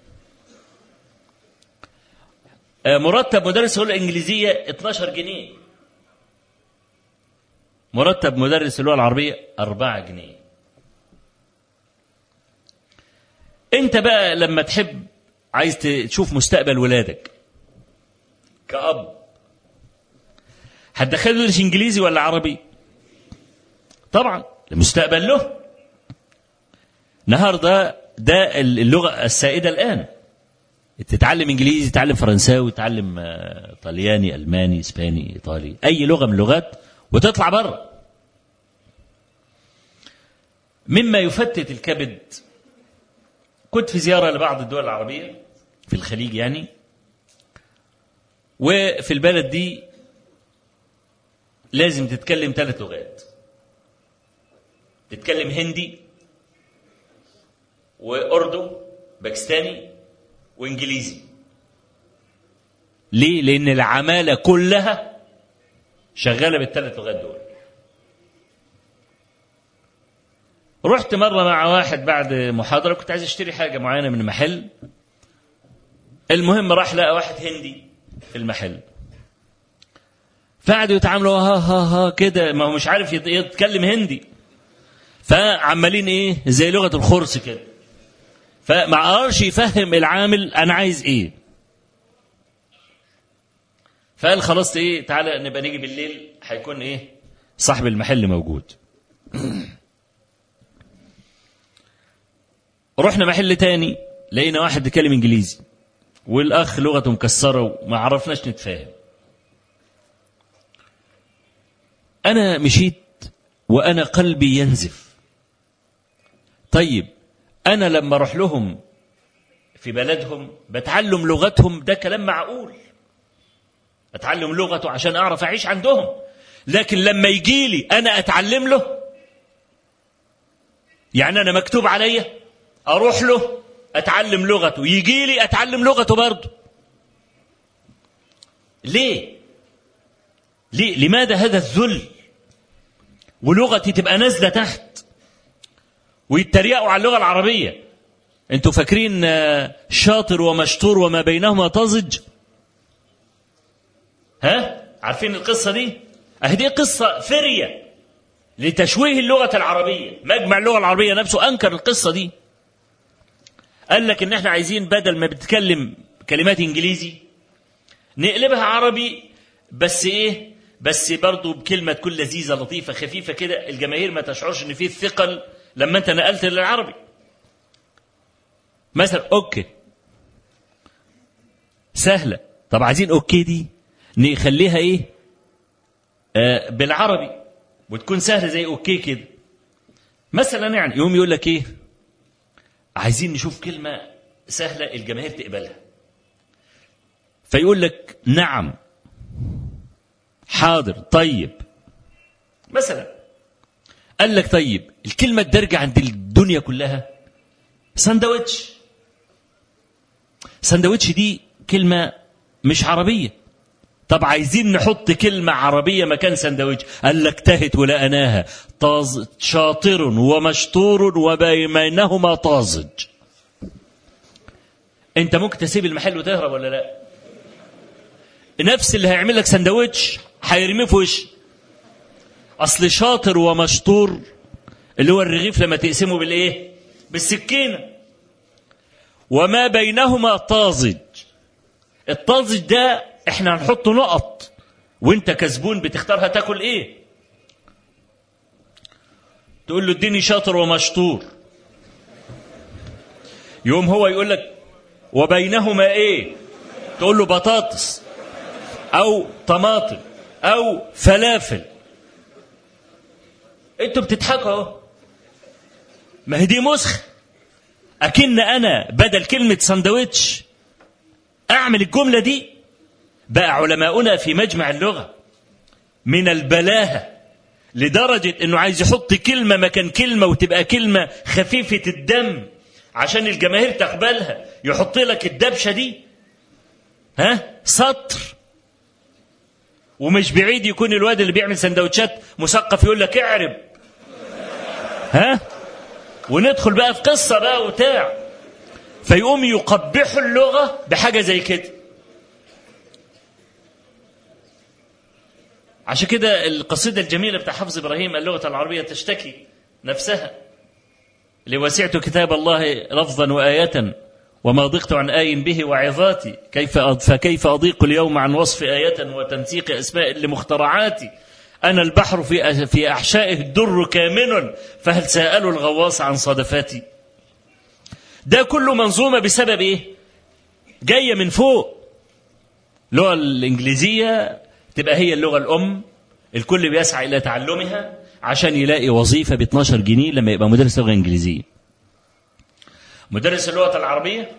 آه، مرتب مدرس اللغة الإنجليزية 12 جنيه مرتب مدرس اللغة العربية 4 جنيه انت بقى لما تحب عايز تشوف مستقبل ولادك كأب هتدخله يدرس انجليزي ولا عربي طبعا المستقبل له النهارده ده اللغه السائده الان تتعلم انجليزي تتعلم فرنساوي تتعلم آه، طلياني الماني اسباني ايطالي اي لغه من اللغات وتطلع بره مما يفتت الكبد كنت في زياره لبعض الدول العربيه في الخليج يعني وفي البلد دي لازم تتكلم ثلاث لغات تتكلم هندي وأردو باكستاني وإنجليزي ليه؟ لأن العمالة كلها شغالة بالثلاث لغات دول رحت مرة مع واحد بعد محاضرة كنت عايز اشتري حاجة معينة من محل المهم راح لقى واحد هندي في المحل فقعدوا يتعاملوا ها ها ها كده ما هو مش عارف يت- يتكلم هندي فعمالين ايه زي لغة الخرس كده فما قدرش يفهم العامل انا عايز ايه فقال خلاص ايه تعالى نبقى نيجي بالليل هيكون ايه صاحب المحل موجود رحنا محل تاني لقينا واحد بيتكلم انجليزي والاخ لغته مكسره وما عرفناش نتفاهم انا مشيت وانا قلبي ينزف طيب انا لما اروح لهم في بلدهم بتعلم لغتهم ده كلام معقول اتعلم لغته عشان اعرف اعيش عندهم لكن لما يجي لي انا اتعلم له يعني انا مكتوب عليا اروح له اتعلم لغته يجي لي اتعلم لغته برضه ليه ليه لماذا هذا الذل ولغتي تبقى نازله تحت ويتريقوا على اللغه العربيه انتوا فاكرين آه، شاطر ومشطور وما بينهما طازج ها عارفين القصه دي اهي دي قصه فريه لتشويه اللغه العربيه مجمع اللغه العربيه نفسه انكر القصه دي قال لك ان احنا عايزين بدل ما بتتكلم كلمات انجليزي نقلبها عربي بس ايه بس برضه بكلمه تكون لذيذه لطيفه خفيفه كده الجماهير ما تشعرش ان في ثقل لما انت نقلت للعربي مثلا اوكي سهله طب عايزين اوكي دي نخليها ايه آه بالعربي وتكون سهله زي اوكي كده مثلا يعني يوم يقول لك ايه عايزين نشوف كلمه سهله الجماهير تقبلها فيقول لك نعم حاضر طيب مثلا قال لك طيب الكلمه الدارجه عند الدنيا كلها ساندويتش ساندويتش دي كلمه مش عربيه طب عايزين نحط كلمة عربية مكان سندوتش قال لك تهت ولقناها طاز شاطر ومشطور وبينهما طازج انت ممكن تسيب المحل وتهرب ولا لا نفس اللي هيعمل لك سندوتش هيرميه في وش اصل شاطر ومشطور اللي هو الرغيف لما تقسمه بالايه بالسكينه وما بينهما طازج الطازج ده احنا هنحط نقط وانت كسبون بتختار هتاكل ايه تقول له اديني شاطر ومشطور يوم هو يقول لك وبينهما ايه تقول له بطاطس او طماطم او فلافل انتوا بتضحكوا اهو ما هي دي مسخ اكن انا بدل كلمه سندوتش اعمل الجمله دي بقى علماؤنا في مجمع اللغه من البلاهه لدرجه انه عايز يحط كلمه مكان كلمه وتبقى كلمه خفيفه الدم عشان الجماهير تقبلها يحط لك الدبشه دي ها سطر ومش بعيد يكون الواد اللي بيعمل سندوتشات مثقف يقول لك اعرب ها وندخل بقى في قصه بقى وبتاع فيقوم يقبحوا اللغه بحاجه زي كده عشان كده القصيده الجميله بتاع حافظ ابراهيم اللغه العربيه تشتكي نفسها لوسعت كتاب الله لفظا وآية وما ضقت عن آي به وعظاتي كيف أض- فكيف أضيق اليوم عن وصف آية وتنسيق أسماء لمخترعاتي أنا البحر في في أحشائه الدر كامن فهل سألوا الغواص عن صدفاتي ده كله منظومة بسبب إيه جاية من فوق اللغة الإنجليزية تبقى هي اللغة الأم الكل بيسعى إلى تعلمها عشان يلاقي وظيفة ب 12 جنيه لما يبقى مدرس لغة إنجليزية مدرس اللغة العربية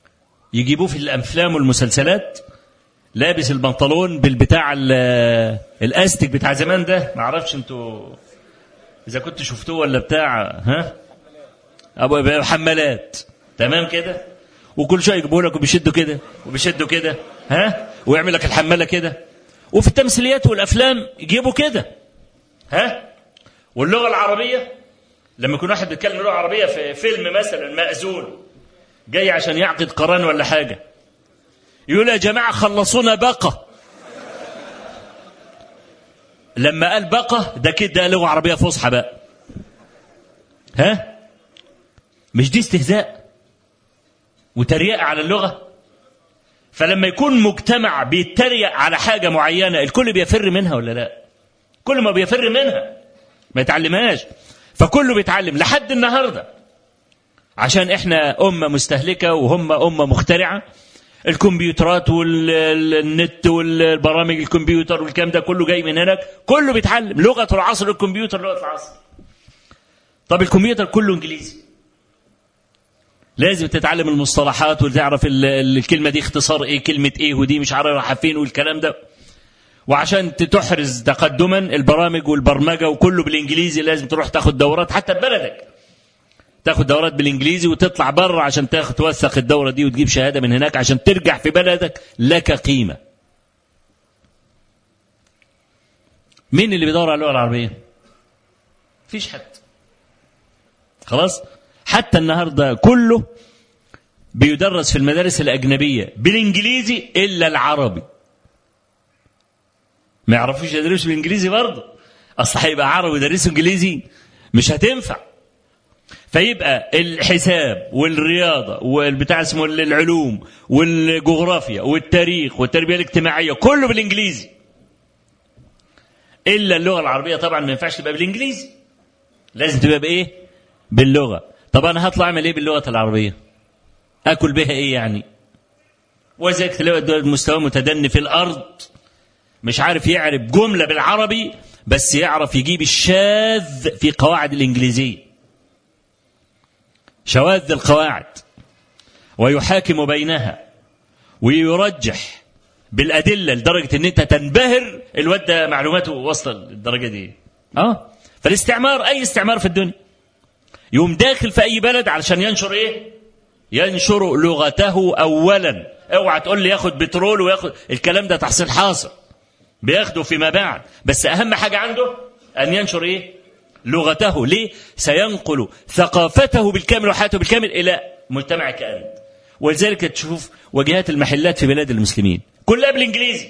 يجيبوه في الأفلام والمسلسلات لابس البنطلون بالبتاع ال- الاستك بتاع زمان ده ما اعرفش انتوا اذا كنت شفتوه ولا بتاع ها ابو حمالات تمام كده وكل شويه يجيبوا لك وبيشدوا كده وبيشدوا كده ها ويعمل لك الحماله كده وفي التمثيليات والافلام يجيبوا كده ها واللغه العربيه لما يكون واحد بيتكلم لغه عربيه في فيلم مثلا مأذون جاي عشان يعقد قران ولا حاجه يقول يا جماعه خلصونا بقى لما قال بقى ده كده لغه عربيه فصحى بقى ها مش دي استهزاء وتريقه على اللغه فلما يكون مجتمع بيتريق على حاجه معينه الكل بيفر منها ولا لا كل ما بيفر منها ما يتعلمهاش فكله بيتعلم لحد النهارده عشان احنا امه مستهلكه وهم امه مخترعه الكمبيوترات والنت والبرامج الكمبيوتر والكلام ده كله جاي من هناك كله بيتعلم لغه العصر الكمبيوتر لغه العصر طب الكمبيوتر كله انجليزي لازم تتعلم المصطلحات وتعرف الكلمه دي اختصار ايه كلمه ايه ودي مش عارف رايحه فين والكلام ده وعشان تحرز تقدما البرامج والبرمجه وكله بالانجليزي لازم تروح تاخد دورات حتى ببلدك تاخد دورات بالانجليزي وتطلع بره عشان تاخد توثق الدوره دي وتجيب شهاده من هناك عشان ترجع في بلدك لك قيمه مين اللي بيدور على اللغه العربيه فيش حد خلاص حتى النهارده كله بيدرس في المدارس الاجنبيه بالانجليزي الا العربي ما يعرفوش يدرسوا الانجليزي برضه اصل هيبقى عربي ويدرسوا انجليزي مش هتنفع فيبقى الحساب والرياضه والبتاع اسمه العلوم والجغرافيا والتاريخ والتربيه الاجتماعيه كله بالانجليزي الا اللغه العربيه طبعا ما ينفعش تبقى بالانجليزي لازم تبقى بايه باللغه طب انا هطلع اعمل ايه باللغه العربيه اكل بها ايه يعني وذلك تلاقي مستوى متدني في الارض مش عارف يعرف جمله بالعربي بس يعرف يجيب الشاذ في قواعد الانجليزيه شواذ القواعد ويحاكم بينها ويرجح بالادله لدرجه ان انت تنبهر الواد ده معلوماته وصل للدرجه دي اه فالاستعمار اي استعمار في الدنيا يقوم داخل في اي بلد علشان ينشر ايه ينشر لغته اولا اوعى تقول لي ياخد بترول وياخد الكلام ده تحصيل حاصل بياخده فيما بعد بس اهم حاجه عنده ان ينشر ايه لغته ليه سينقل ثقافته بالكامل وحياته بالكامل الى مجتمع كامل ولذلك تشوف واجهات المحلات في بلاد المسلمين كلها بالانجليزي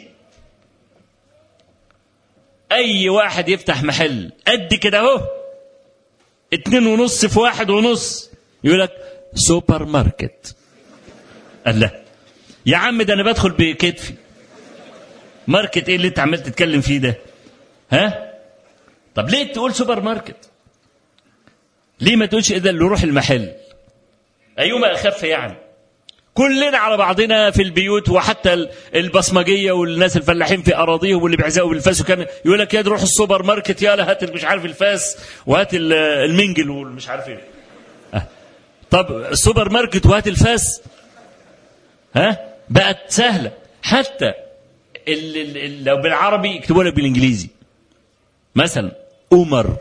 اي واحد يفتح محل قد كده اهو اتنين ونص في واحد ونص يقول لك سوبر ماركت قال لا يا عم ده انا بدخل بكتفي ماركت ايه اللي انت عمال تتكلم فيه ده ها طب ليه تقول سوبر ماركت ليه ما تقولش اذا اللي روح المحل ايهما اخف يعني كلنا على بعضنا في البيوت وحتى البصمجيه والناس الفلاحين في اراضيهم واللي بيعزقوا بالفاس وكان يقول لك يا روح السوبر ماركت يلا هات مش عارف الفاس وهات المنجل والمش عارف ايه أه. طب السوبر ماركت وهات الفاس ها بقت سهله حتى ال ال لو بالعربي يكتبوا لك بالانجليزي مثلا عمر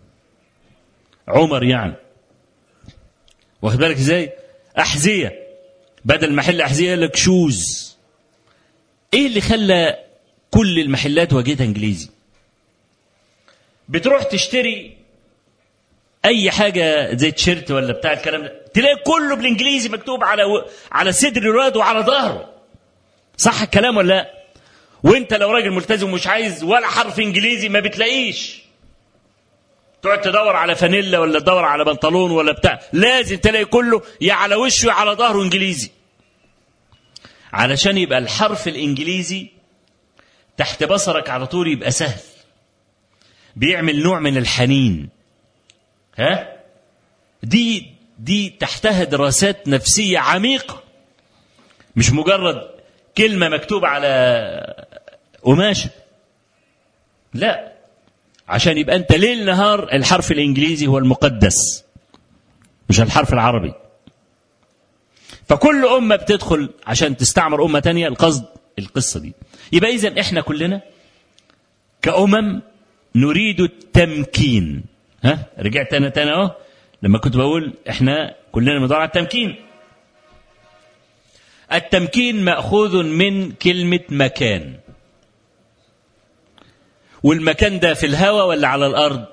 عمر يعني واخد بالك ازاي احذيه بدل محل احذيه يقول لك شوز ايه اللي خلى كل المحلات واجهتها انجليزي بتروح تشتري اي حاجه زي تيشيرت ولا بتاع الكلام ده تلاقي كله بالانجليزي مكتوب على و... على صدر الواد وعلى ظهره صح الكلام ولا لا وانت لو راجل ملتزم ومش عايز ولا حرف انجليزي ما بتلاقيش تقعد تدور على فانيلا ولا تدور على بنطلون ولا بتاع لازم تلاقي كله يا على وشه يا على ظهره انجليزي علشان يبقى الحرف الانجليزي تحت بصرك على طول يبقى سهل بيعمل نوع من الحنين ها دي دي تحتها دراسات نفسيه عميقه مش مجرد كلمه مكتوبه على قماشه لا عشان يبقى انت ليل نهار الحرف الانجليزي هو المقدس مش الحرف العربي فكل امه بتدخل عشان تستعمر امه تانية القصد القصه دي يبقى اذا احنا كلنا كأمم نريد التمكين ها رجعت أنا تاني أهو لما كنت بقول إحنا كلنا بندور على التمكين التمكين مأخوذ من كلمة مكان والمكان ده في الهواء ولا على الأرض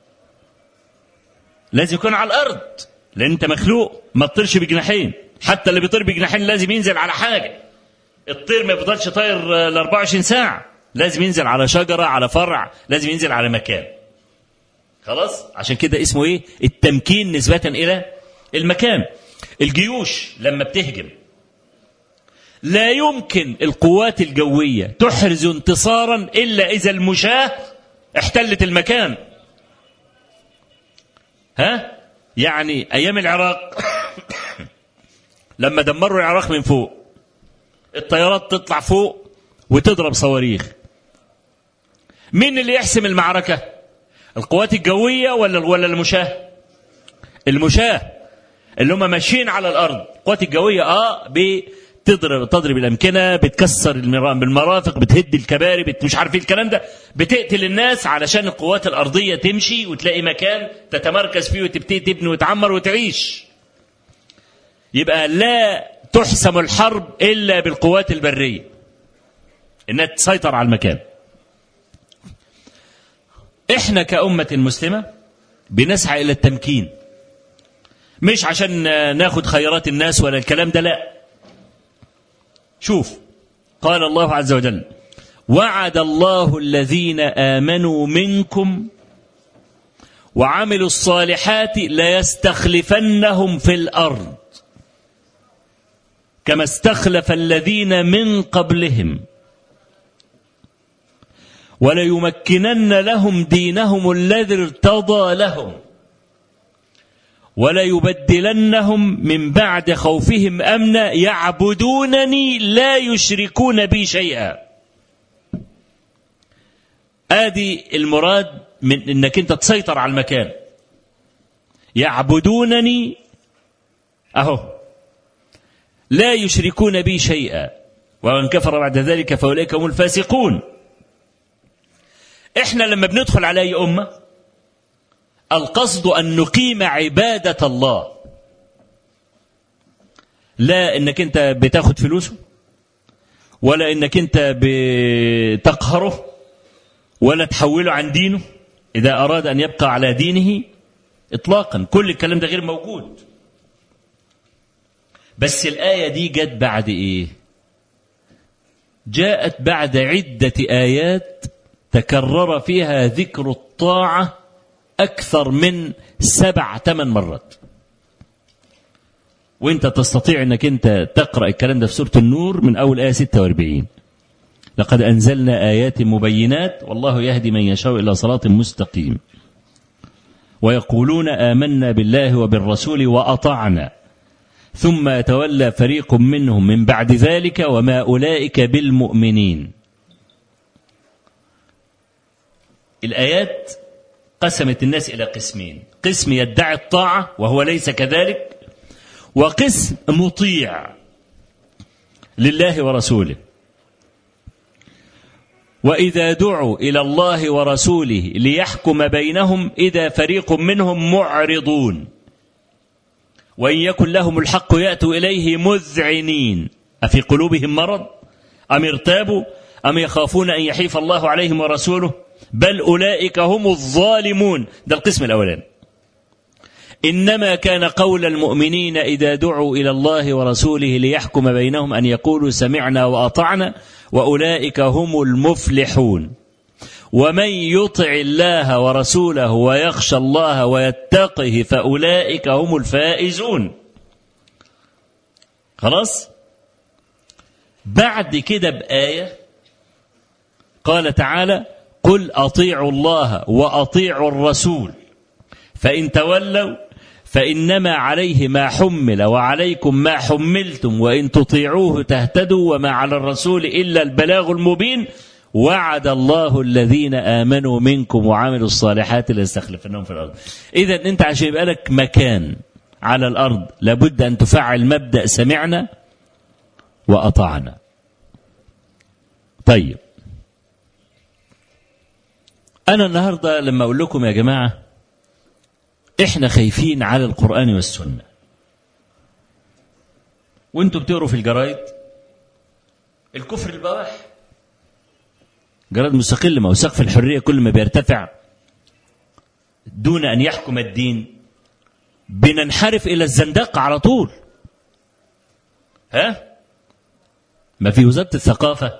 لازم يكون على الأرض لأن أنت مخلوق ما تطيرش بجناحين حتى اللي بيطير بجناحين لازم ينزل على حاجة الطير ما يفضلش طاير ال 24 ساعة لازم ينزل على شجرة على فرع لازم ينزل على مكان خلاص عشان كده اسمه ايه التمكين نسبة إلى المكان الجيوش لما بتهجم لا يمكن القوات الجوية تحرز انتصارا إلا إذا المشاة احتلت المكان ها يعني أيام العراق لما دمروا العراق من فوق الطيارات تطلع فوق وتضرب صواريخ مين اللي يحسم المعركة القوات الجوية ولا ولا المشاة المشاة اللي هم ماشيين على الأرض القوات الجوية اه بتضرب تضرب الأمكنة بتكسر بالمرافق بتهد الكباري بت مش عارف ايه الكلام ده بتقتل الناس علشان القوات الأرضية تمشي وتلاقي مكان تتمركز فيه وتبتدي تبني وتعمر وتعيش يبقى لا تحسم الحرب إلا بالقوات البرية إنها تسيطر على المكان إحنا كأمة مسلمة بنسعى إلى التمكين مش عشان ناخد خيرات الناس ولا الكلام ده لا شوف قال الله عز وجل وعد الله الذين آمنوا منكم وعملوا الصالحات ليستخلفنهم في الأرض كما استخلف الذين من قبلهم وليمكنن لهم دينهم الذي ارتضى لهم وليبدلنهم من بعد خوفهم امنا يعبدونني لا يشركون بي شيئا ادي المراد من انك انت تسيطر على المكان يعبدونني اهو لا يشركون بي شيئا ومن كفر بعد ذلك فاولئك هم الفاسقون احنا لما بندخل على اي امه القصد ان نقيم عباده الله لا انك انت بتاخد فلوسه ولا انك انت بتقهره ولا تحوله عن دينه اذا اراد ان يبقى على دينه اطلاقا كل الكلام ده غير موجود بس الايه دي جت بعد ايه جاءت بعد عده ايات تكرر فيها ذكر الطاعة أكثر من سبع ثمان مرات وانت تستطيع انك انت تقرأ الكلام ده في سورة النور من أول آية 46 لقد أنزلنا آيات مبينات والله يهدي من يشاء إلى صراط مستقيم ويقولون آمنا بالله وبالرسول وأطعنا ثم يتولى فريق منهم من بعد ذلك وما أولئك بالمؤمنين الآيات قسمت الناس إلى قسمين قسم يدعي الطاعة وهو ليس كذلك وقسم مطيع لله ورسوله وإذا دعوا إلى الله ورسوله ليحكم بينهم إذا فريق منهم معرضون وإن يكن لهم الحق يأتوا إليه مذعنين أفي قلوبهم مرض أم ارتابوا أم يخافون أن يحيف الله عليهم ورسوله بل أولئك هم الظالمون ده القسم الأولاني إنما كان قول المؤمنين إذا دعوا إلى الله ورسوله ليحكم بينهم أن يقولوا سمعنا وأطعنا وأولئك هم المفلحون ومن يطع الله ورسوله ويخشى الله ويتقه فأولئك هم الفائزون خلاص بعد كده بآية قال تعالى قل اطيعوا الله واطيعوا الرسول فان تولوا فانما عليه ما حمل وعليكم ما حملتم وان تطيعوه تهتدوا وما على الرسول الا البلاغ المبين وعد الله الذين امنوا منكم وعملوا الصالحات ليستخلفنهم في الارض. اذا انت عشان يبقى لك مكان على الارض لابد ان تفعل مبدا سمعنا واطعنا. طيب أنا النهاردة لما أقول لكم يا جماعة إحنا خايفين على القرآن والسنة وانتوا بتقروا في الجرايد الكفر البواح جرائد مستقل ما هو سقف الحرية كل ما بيرتفع دون أن يحكم الدين بننحرف إلى الزندقة على طول ها ما في وزارة الثقافة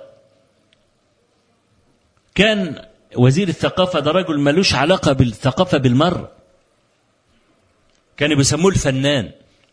كان وزير الثقافة ده رجل ملوش علاقة بالثقافة بالمرة كانوا بيسموه الفنان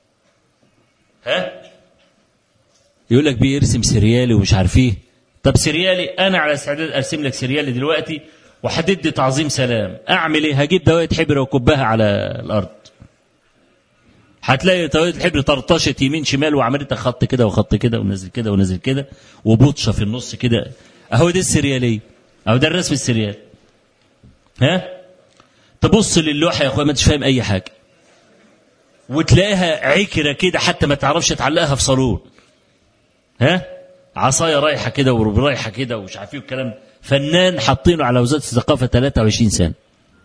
ها يقول لك بيرسم سريالي ومش عارف ايه طب سريالي انا على استعداد ارسم لك سريالي دلوقتي وهتدي تعظيم سلام اعمل ايه هجيب دوائر حبر وكبها على الارض هتلاقي دوائر الحبر طرطشت يمين شمال وعملت خط كده وخط كده ونزل كده ونزل كده وبطشه في النص كده اهو دي السرياليه اهو ده الرسم السريالي ها تبص للوحه يا اخويا ما انتش فاهم اي حاجه وتلاقيها عكره كده حتى ما تعرفش تعلقها في صالون ها عصايه رايحه كده ورايحه كده ومش عارف ايه الكلام فنان حاطينه على وزاره الثقافه 23 سنه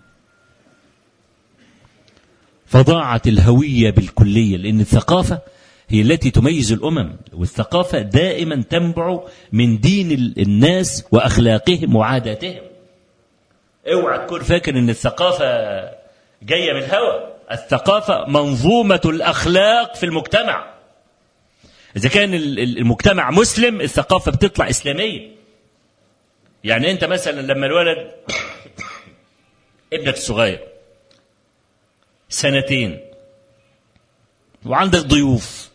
فضاعت الهويه بالكليه لان الثقافه هي التي تميز الامم والثقافه دائما تنبع من دين الناس واخلاقهم وعاداتهم اوعى تكون فاكر ان الثقافه جايه من الهوى الثقافه منظومه الاخلاق في المجتمع إذا كان المجتمع مسلم الثقافة بتطلع إسلامية يعني أنت مثلا لما الولد ابنك الصغير سنتين وعندك ضيوف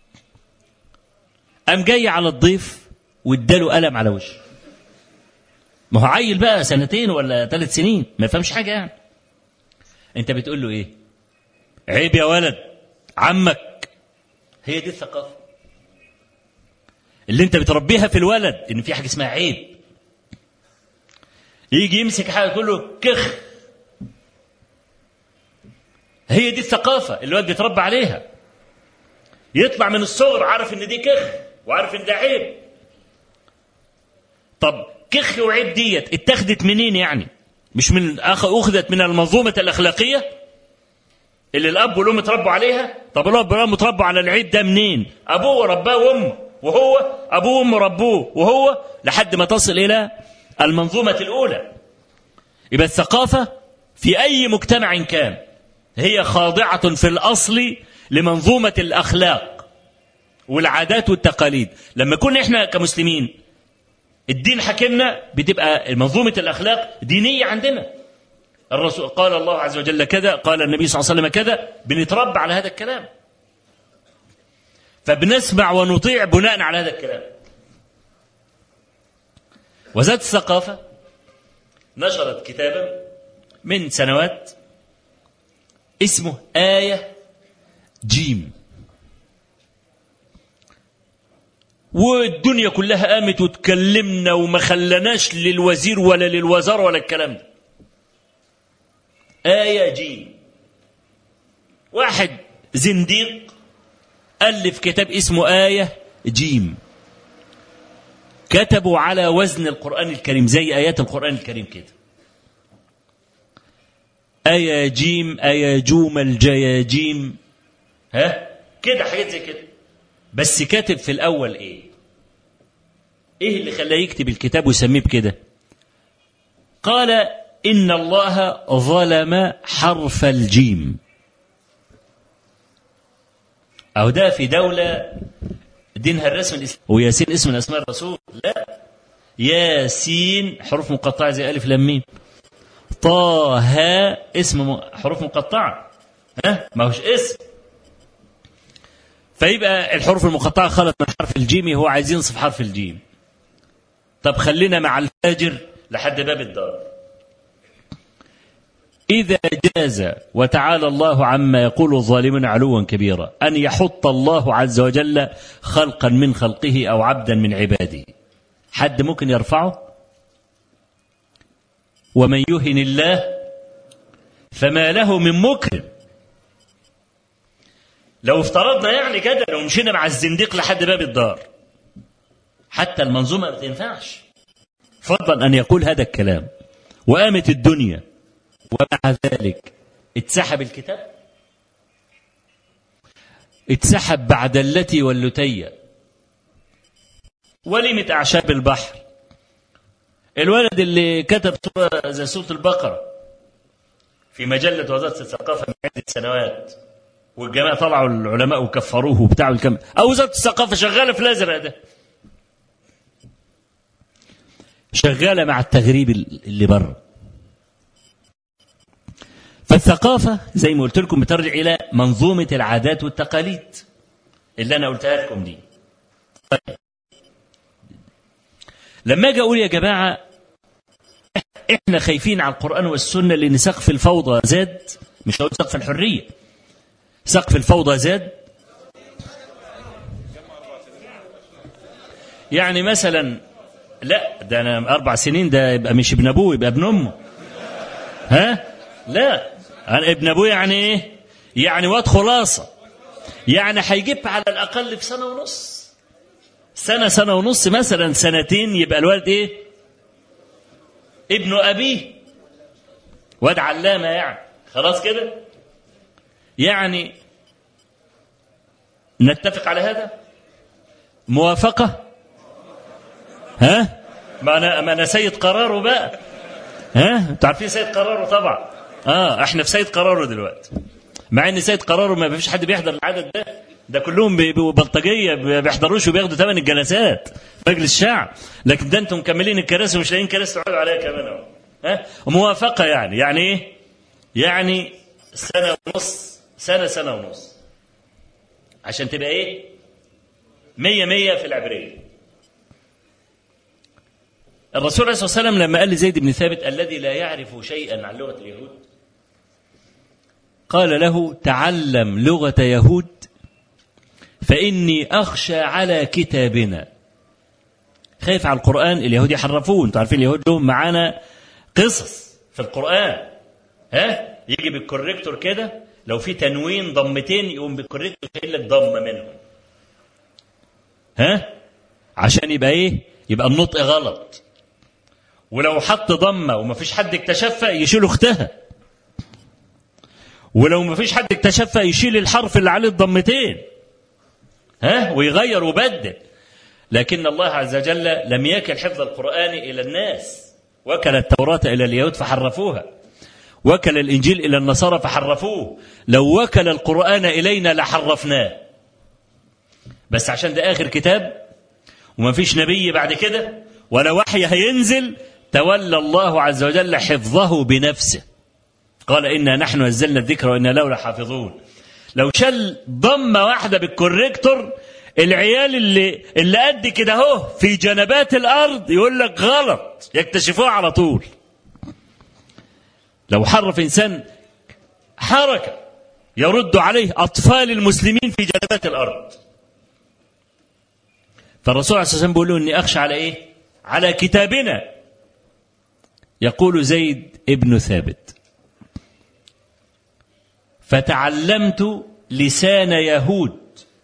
قام جاي على الضيف واداله قلم على وشه ما هو عيل بقى سنتين ولا ثلاث سنين ما يفهمش حاجه يعني انت بتقول له ايه عيب يا ولد عمك هي دي الثقافه اللي انت بتربيها في الولد ان في حاجه اسمها عيب يجي يمسك حاجه تقول له كخ هي دي الثقافه اللي الولد بيتربى عليها يطلع من الصغر عارف ان دي كخ وعارف ان ده عيب طب كخ وعيب ديت اتخذت منين يعني مش من أخ اخذت من المنظومه الاخلاقيه اللي الاب والام اتربوا عليها طب الاب والام اتربوا على العيب ده منين ابوه رباه وامه وهو أبوه وأمه ربوه وهو لحد ما تصل إلى المنظومة الأولى يبقى الثقافة في أي مجتمع كان هي خاضعة في الأصل لمنظومة الأخلاق والعادات والتقاليد لما كنا إحنا كمسلمين الدين حكمنا بتبقى منظومة الأخلاق دينية عندنا الرسول قال الله عز وجل كذا قال النبي صلى الله عليه وسلم كذا بنتربى على هذا الكلام فبنسمع ونطيع بناء على هذا الكلام وزارة الثقافة نشرت كتابا من سنوات اسمه آية جيم والدنيا كلها قامت وتكلمنا وما خلناش للوزير ولا للوزارة ولا الكلام ده آية جيم واحد زنديق ألف كتاب اسمه آية جيم كتبوا على وزن القرآن الكريم زي آيات القرآن الكريم كده آية جيم آية جوم الجياجيم ها كده حاجات زي كده بس كاتب في الأول إيه إيه اللي خلاه يكتب الكتاب ويسميه بكده قال إن الله ظلم حرف الجيم أو ده في دولة دينها الرسمي الإسلام وياسين اسم من أسماء الرسول لا ياسين حروف مقطعة زي ألف لام ميم طه اسم حروف مقطعة ها ما هوش اسم فيبقى الحروف المقطعة خلط من حرف الجيم هو عايز ينصف حرف الجيم طب خلينا مع الفاجر لحد باب الدار إذا جاز وتعالى الله عما يقول الظالمون علوا كبيرا أن يحط الله عز وجل خلقا من خلقه أو عبدا من عباده حد ممكن يرفعه ومن يهن الله فما له من مكرم لو افترضنا يعني كده لو مشينا مع الزنديق لحد باب الدار حتى المنظومة ما تنفعش فضلا أن يقول هذا الكلام وقامت الدنيا ومع ذلك اتسحب الكتاب اتسحب بعد التي واللتية ولمت أعشاب البحر الولد اللي كتب سورة زي سورة البقرة في مجلة وزارة الثقافة من عدة سنوات والجماعة طلعوا العلماء وكفروه وبتاع الكم أو وزارة الثقافة شغالة في الأزرق ده شغالة مع التغريب اللي بره فالثقافة زي ما قلت لكم بترجع إلى منظومة العادات والتقاليد اللي أنا قلتها لكم دي طيب. لما أجي أقول يا جماعة إحنا خايفين على القرآن والسنة لأن سقف الفوضى زاد مش هقول سقف الحرية سقف الفوضى زاد يعني مثلا لا ده انا اربع سنين ده يبقى مش ابن ابوه يبقى ابن امه ها لا انا ابن ابوه يعني ايه يعني واد خلاصه يعني هيجيب على الاقل في سنه ونص سنه سنه ونص مثلا سنتين يبقى الولد ايه ابن ابيه واد علامه يعني خلاص كده يعني نتفق على هذا موافقه ها ما انا ما انا سيد قراره بقى ها انتوا عارفين سيد قراره طبعا اه احنا في سيد قراره دلوقتي مع ان سيد قراره ما فيش حد بيحضر العدد ده ده كلهم بيبقوا بلطجيه ما بيحضروش وبياخدوا ثمن الجلسات مجلس الشعب لكن ده انتم مكملين الكراسي ومش لاقيين كراسي تقعدوا عليها كمان اهو ها موافقه يعني يعني ايه؟ يعني سنه ونص سنه سنه ونص عشان تبقى ايه؟ مية مية في العبريه الرسول عليه الصلاه والسلام لما قال لزيد بن ثابت الذي لا يعرف شيئا عن لغه اليهود قال له تعلم لغه يهود فاني اخشى على كتابنا خايف على القران اليهود يحرفوه انتوا عارفين اليهود لهم معانا قصص في القران ها يجي بالكوريكتور كده لو في تنوين ضمتين يقوم بالكوريكتور شايل لك ضمه منهم ها عشان يبقى ايه يبقى النطق غلط ولو حط ضمه وما فيش حد اكتشفها يشيل اختها ولو ما فيش حد اكتشفها يشيل الحرف اللي عليه الضمتين ها ويغير ويبدل لكن الله عز وجل لم يكل حفظ القرآن إلى الناس وكل التوراة إلى اليهود فحرفوها وكل الإنجيل إلى النصارى فحرفوه لو وكل القرآن إلينا لحرفناه بس عشان ده آخر كتاب وما فيش نبي بعد كده ولا وحي هينزل تولى الله عز وجل حفظه بنفسه قال إنا نحن نزلنا الذكر وإنا له لحافظون لو شل ضمة واحدة بالكوريكتور العيال اللي اللي قد كده اهو في جنبات الارض يقول لك غلط يكتشفوها على طول لو حرف انسان حركه يرد عليه اطفال المسلمين في جنبات الارض فالرسول عليه الصلاه والسلام بيقول له اني اخشى على ايه على كتابنا يقول زيد ابن ثابت فتعلمت لسان يهود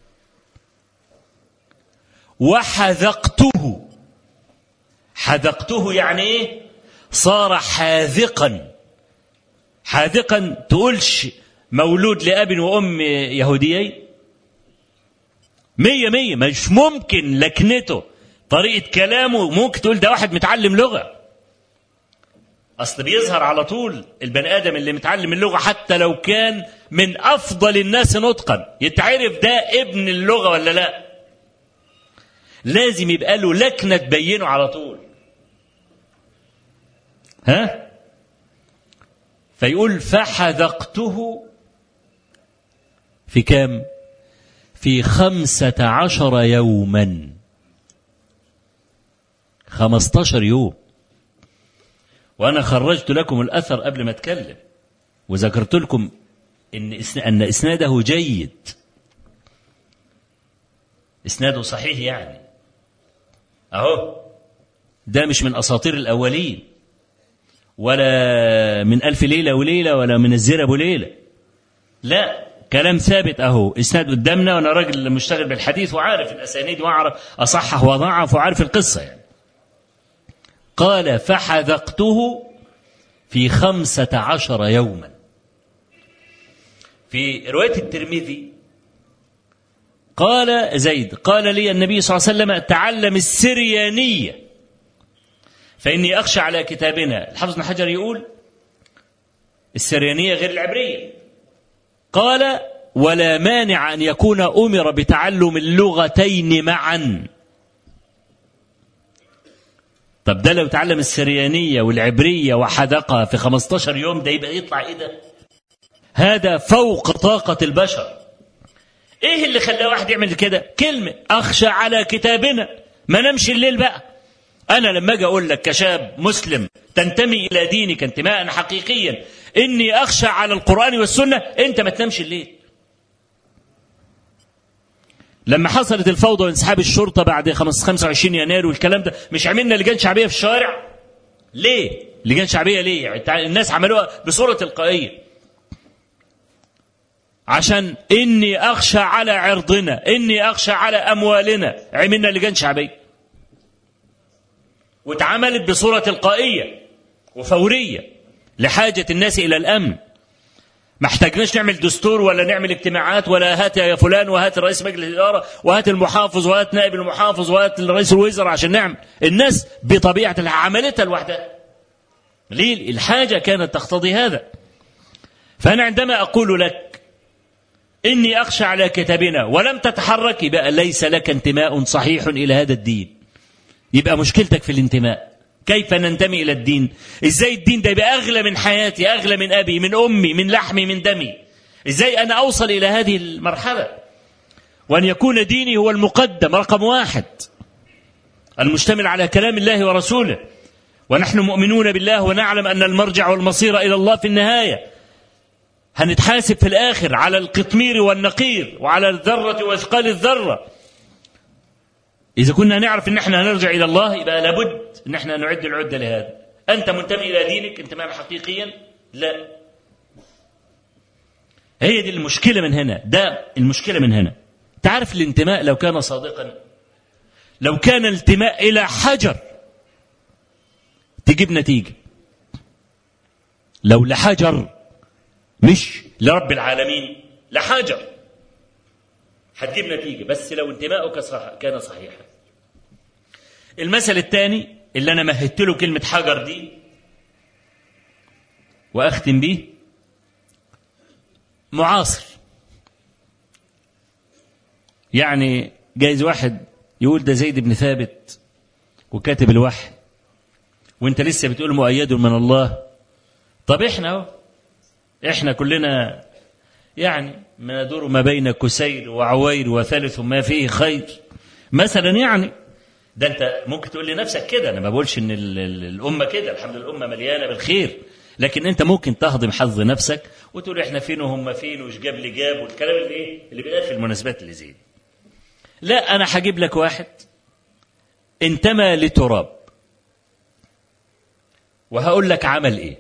وحذقته حذقته يعني ايه صار حاذقا حاذقا تقولش مولود لأب وأم يهوديين مية مية مش ممكن لكنته طريقة كلامه ممكن تقول ده واحد متعلم لغة أصل بيظهر على طول البني آدم اللي متعلم اللغة حتى لو كان من أفضل الناس نطقا يتعرف ده ابن اللغة ولا لا لازم يبقى له لكنة تبينه على طول ها فيقول فحذقته في كام في خمسة عشر يوما خمستاشر يوم وأنا خرجت لكم الأثر قبل ما أتكلم وذكرت لكم إن أن إسناده جيد إسناده صحيح يعني أهو ده مش من أساطير الأولين ولا من ألف ليلة وليلة ولا من الزر أبو ليلة لا كلام ثابت أهو إسناد قدامنا وأنا راجل مشتغل بالحديث وعارف الأسانيد وأعرف أصحح وضعف وعارف القصة يعني قال فحذقته في خمسة عشر يوما في رواية الترمذي قال زيد قال لي النبي صلى الله عليه وسلم تعلم السريانية فإني أخشى على كتابنا الحافظ بن حجر يقول السريانية غير العبرية قال ولا مانع أن يكون أمر بتعلم اللغتين معا طب ده لو تعلم السريانية والعبرية وحدقها في 15 يوم ده يبقى يطلع ايه ده هذا فوق طاقة البشر ايه اللي خلى واحد يعمل كده كلمة اخشى على كتابنا ما نمشي الليل بقى انا لما اجي اقول لك كشاب مسلم تنتمي الى دينك انتماء حقيقيا اني اخشى على القرآن والسنة انت ما تنامش الليل لما حصلت الفوضى وانسحاب الشرطة بعد 25 يناير والكلام ده مش عملنا لجان شعبية في الشوارع ليه لجان شعبية ليه يعني الناس عملوها بصورة تلقائية عشان إني أخشى على عرضنا إني أخشى على أموالنا عملنا لجان شعبية واتعملت بصورة تلقائية وفورية لحاجة الناس إلى الأمن ما احتاجناش نعمل دستور ولا نعمل اجتماعات ولا هات يا فلان وهات رئيس مجلس الإدارة وهات المحافظ وهات نائب المحافظ وهات رئيس الوزراء عشان نعمل الناس بطبيعة عملتها لوحدها ليه الحاجة كانت تقتضي هذا فأنا عندما أقول لك إني أخشى على كتابنا ولم تتحرك يبقى ليس لك انتماء صحيح إلى هذا الدين يبقى مشكلتك في الانتماء كيف ننتمي إلى الدين إزاي الدين ده يبقى أغلى من حياتي أغلى من أبي من أمي من لحمي من دمي إزاي أنا أوصل إلى هذه المرحلة وأن يكون ديني هو المقدم رقم واحد المشتمل على كلام الله ورسوله ونحن مؤمنون بالله ونعلم أن المرجع والمصير إلى الله في النهاية هنتحاسب في الآخر على القطمير والنقير وعلى الذرة وإثقال الذرة إذا كنا نعرف أن احنا هنرجع إلى الله يبقى لابد أن احنا نعد العدة لهذا أنت منتمي إلى دينك انتماء حقيقيا لا هي دي المشكلة من هنا ده المشكلة من هنا تعرف الانتماء لو كان صادقا لو كان الانتماء إلى حجر تجيب نتيجة لو لحجر مش لرب العالمين لحجر هتجيب نتيجة بس لو انتمائك صح كان صحيحا المثل الثاني اللي أنا مهدت له كلمة حجر دي وأختم بيه معاصر يعني جايز واحد يقول ده زيد بن ثابت وكاتب الوحي وانت لسه بتقول مؤيد من الله طب احنا اهو احنا كلنا يعني ما ندور ما بين كسير وعوير وثالث ما فيه خير مثلا يعني ده انت ممكن تقول لنفسك كده انا ما بقولش ان ال- ال- الامه كده الحمد لله الامه مليانه بالخير لكن انت ممكن تهضم حظ نفسك وتقول احنا فين وهم فين وش جاب لي جاب والكلام اللي ايه اللي بيقال في المناسبات اللي زي دي. لا انا هجيب لك واحد انتمى لتراب وهقول لك عمل ايه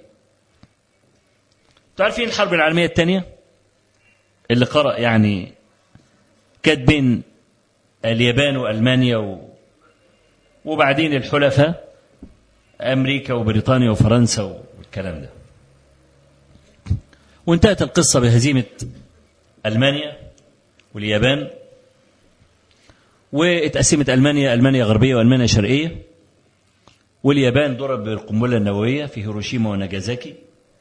تعرفين الحرب العالميه الثانيه اللي قرأ يعني كانت بين اليابان وألمانيا و... وبعدين الحلفاء أمريكا وبريطانيا وفرنسا والكلام ده وانتهت القصة بهزيمة ألمانيا واليابان واتقسمت ألمانيا ألمانيا غربية وألمانيا شرقية واليابان ضرب بالقنبلة النووية في هيروشيما وناجازاكي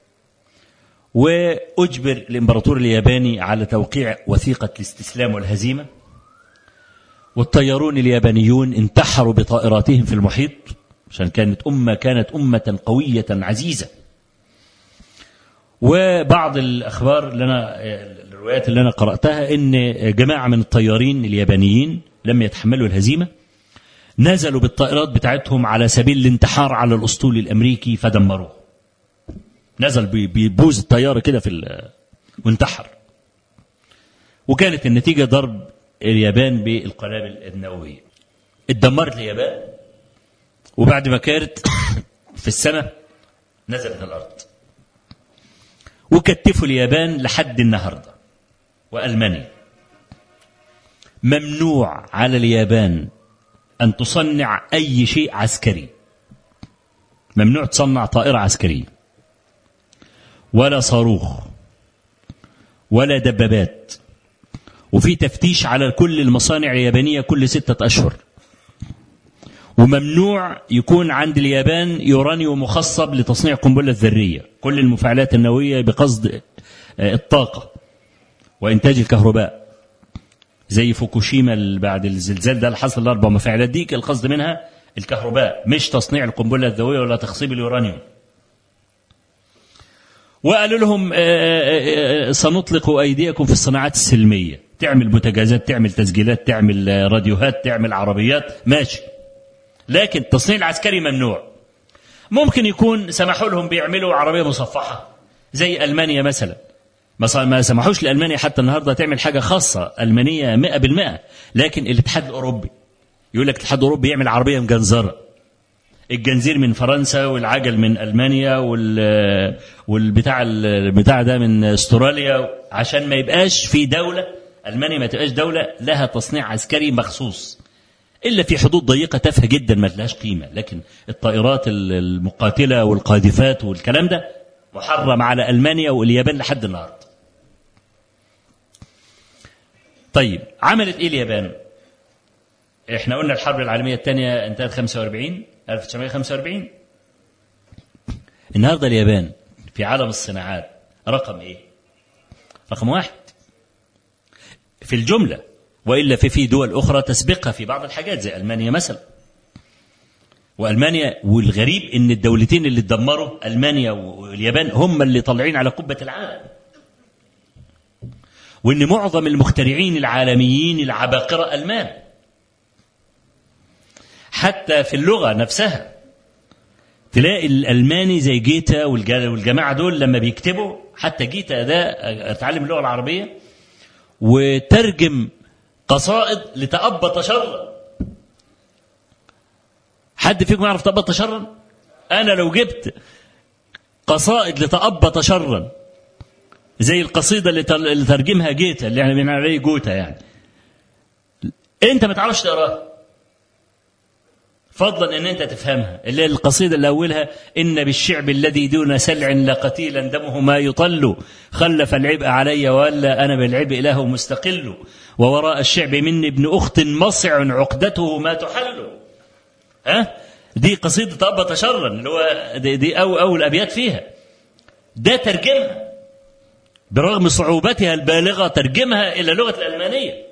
وأجبر الإمبراطور الياباني على توقيع وثيقة الاستسلام والهزيمة والطيارون اليابانيون انتحروا بطائراتهم في المحيط عشان كانت أمة كانت أمة قوية عزيزة وبعض الأخبار اللي أنا الروايات اللي أنا قرأتها إن جماعة من الطيارين اليابانيين لم يتحملوا الهزيمة نزلوا بالطائرات بتاعتهم على سبيل الانتحار على الأسطول الأمريكي فدمروه نزل بيبوز الطيارة كده في ال- وانتحر وكانت النتيجة ضرب اليابان بالقنابل النووية اتدمرت اليابان وبعد ما كانت في السماء نزلت الأرض وكتفوا اليابان لحد النهاردة وألمانيا ممنوع على اليابان أن تصنع أي شيء عسكري ممنوع تصنع طائرة عسكرية ولا صاروخ ولا دبابات وفي تفتيش على كل المصانع اليابانية كل ستة أشهر وممنوع يكون عند اليابان يورانيوم مخصب لتصنيع قنبلة ذرية كل المفاعلات النووية بقصد الطاقة وإنتاج الكهرباء زي فوكوشيما بعد الزلزال ده اللي حصل الأربع مفاعلات دي القصد منها الكهرباء مش تصنيع القنبلة الذرية ولا تخصيب اليورانيوم وقالوا لهم سنطلق أيديكم في الصناعات السلمية تعمل بوتجازات تعمل تسجيلات تعمل راديوهات تعمل عربيات ماشي لكن التصنيع العسكري ممنوع ممكن يكون سمحوا لهم بيعملوا عربية مصفحة زي ألمانيا مثلا ما سمحوش لألمانيا حتى النهاردة تعمل حاجة خاصة ألمانية مئة بالمئة لكن الاتحاد الأوروبي يقول لك الاتحاد الأوروبي يعمل عربية مجنزرة الجنزير من فرنسا والعجل من ألمانيا وال والبتاع البتاع ده من استراليا عشان ما يبقاش في دولة ألمانيا ما تبقاش دولة لها تصنيع عسكري مخصوص إلا في حدود ضيقة تافهة جدا ما لهاش قيمة لكن الطائرات المقاتلة والقاذفات والكلام ده محرم على ألمانيا واليابان لحد النهارده طيب عملت ايه اليابان؟ احنا قلنا الحرب العالميه الثانيه انتهت 45 1945 النهارده اليابان في عالم الصناعات رقم ايه؟ رقم واحد في الجمله والا في في دول اخرى تسبقها في بعض الحاجات زي المانيا مثلا والمانيا والغريب ان الدولتين اللي اتدمروا المانيا واليابان هم اللي طالعين على قبه العالم وان معظم المخترعين العالميين العباقره المان حتى في اللغه نفسها تلاقي الالماني زي جيتا والجماعه دول لما بيكتبوا حتى جيتا ده اتعلم اللغه العربيه وترجم قصائد لتأبط شرا حد فيكم يعرف تأبط شرا انا لو جبت قصائد لتأبط شرا زي القصيدة اللي ترجمها جيتا اللي يعني من عليه جوتا يعني انت ما تعرفش تقراها فضلا ان انت تفهمها اللي هي القصيده اللي اولها ان بالشعب الذي دون سلع لقتيلا دمه ما يطل خلف العبء علي ولا انا بالعبء له مستقل ووراء الشعب مني ابن اخت مصع عقدته ما تحل ها دي قصيده ابا شرا اللي هو دي, دي أو اول ابيات فيها ده ترجمها برغم صعوبتها البالغه ترجمها الى لغه الالمانيه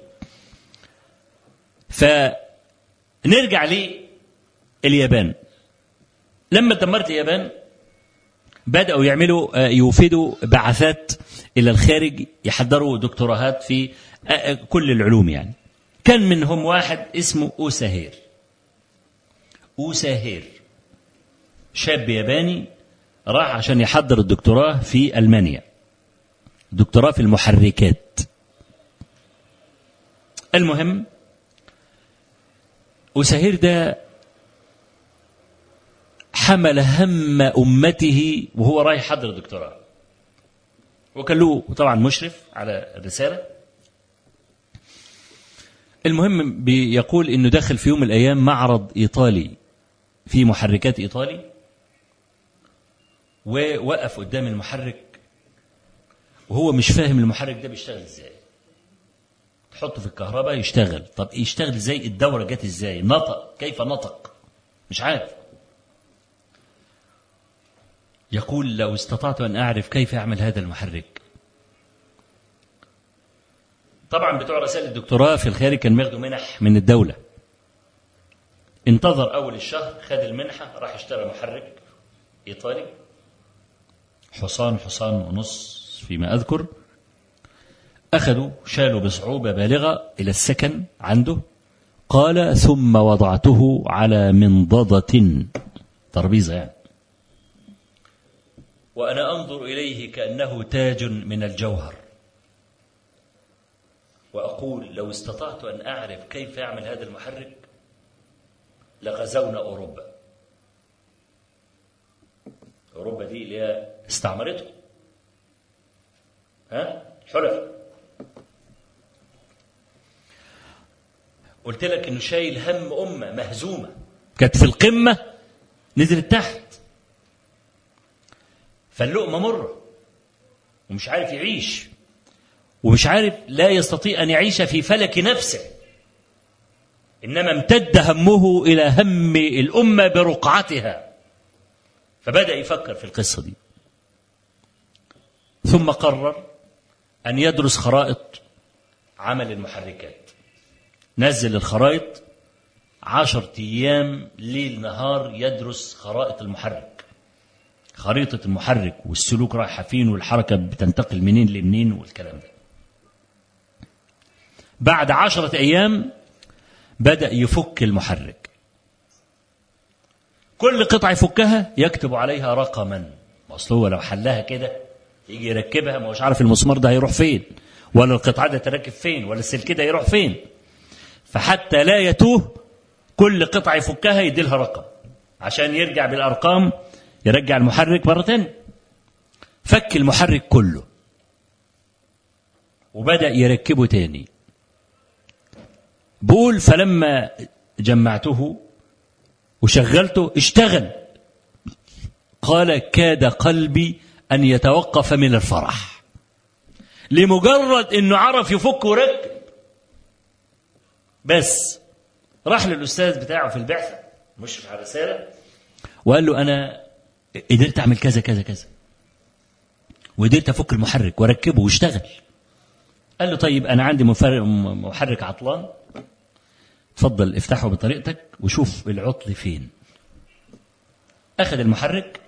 فنرجع ليه اليابان لما دمرت اليابان بدأوا يعملوا يوفدوا بعثات إلى الخارج يحضروا دكتوراهات في كل العلوم يعني كان منهم واحد اسمه أوساهير أوساهير شاب ياباني راح عشان يحضر الدكتوراه في ألمانيا دكتوراه في المحركات المهم أوساهير ده حمل هم أمته وهو رايح يحضر الدكتوراه وكان له طبعا مشرف على الرسالة المهم بيقول انه دخل في يوم من الايام معرض ايطالي في محركات ايطالي ووقف قدام المحرك وهو مش فاهم المحرك ده بيشتغل ازاي تحطه في الكهرباء يشتغل طب يشتغل ازاي الدورة جت ازاي نطق كيف نطق مش عارف يقول لو استطعت أن أعرف كيف أعمل هذا المحرك طبعا بتوع رسائل الدكتوراه في الخارج كان بياخدوا منح من الدولة انتظر أول الشهر خد المنحة راح اشترى محرك إيطالي حصان حصان ونص فيما أذكر أخذوا شالوا بصعوبة بالغة إلى السكن عنده قال ثم وضعته على منضدة ترابيزة يعني وأنا أنظر إليه كأنه تاج من الجوهر وأقول لو استطعت أن أعرف كيف يعمل هذا المحرك لغزونا أوروبا أوروبا دي اللي هي استعمرته ها حلف قلت لك انه شايل هم امه مهزومه كانت في القمه نزلت تحت فاللقمه مره ومش عارف يعيش ومش عارف لا يستطيع أن يعيش في فلك نفسه إنما امتد همه إلى هم الأمة برقعتها فبدأ يفكر في القصة دي ثم قرر أن يدرس خرائط عمل المحركات نزل الخرائط عشرة أيام ليل نهار يدرس خرائط المحرك خريطة المحرك والسلوك رايحة فين والحركة بتنتقل منين لمنين والكلام ده بعد عشرة أيام بدأ يفك المحرك كل قطعة يفكها يكتب عليها رقما أصل هو لو حلها كده يجي يركبها ما هوش عارف المسمار ده هيروح فين ولا القطعة ده تركب فين ولا السلك ده يروح فين فحتى لا يتوه كل قطعة يفكها يديلها رقم عشان يرجع بالأرقام يرجع المحرك مرة تانية فك المحرك كله وبدأ يركبه تاني بقول فلما جمعته وشغلته اشتغل قال كاد قلبي أن يتوقف من الفرح لمجرد أنه عرف يفك وركب بس راح للأستاذ بتاعه في البعثة مشرف على الرسالة وقال له أنا قدرت أعمل كذا كذا كذا وقدرت أفك المحرك وأركبه واشتغل قال له طيب أنا عندي محرك عطلان اتفضل افتحه بطريقتك وشوف العطل فين أخذ المحرك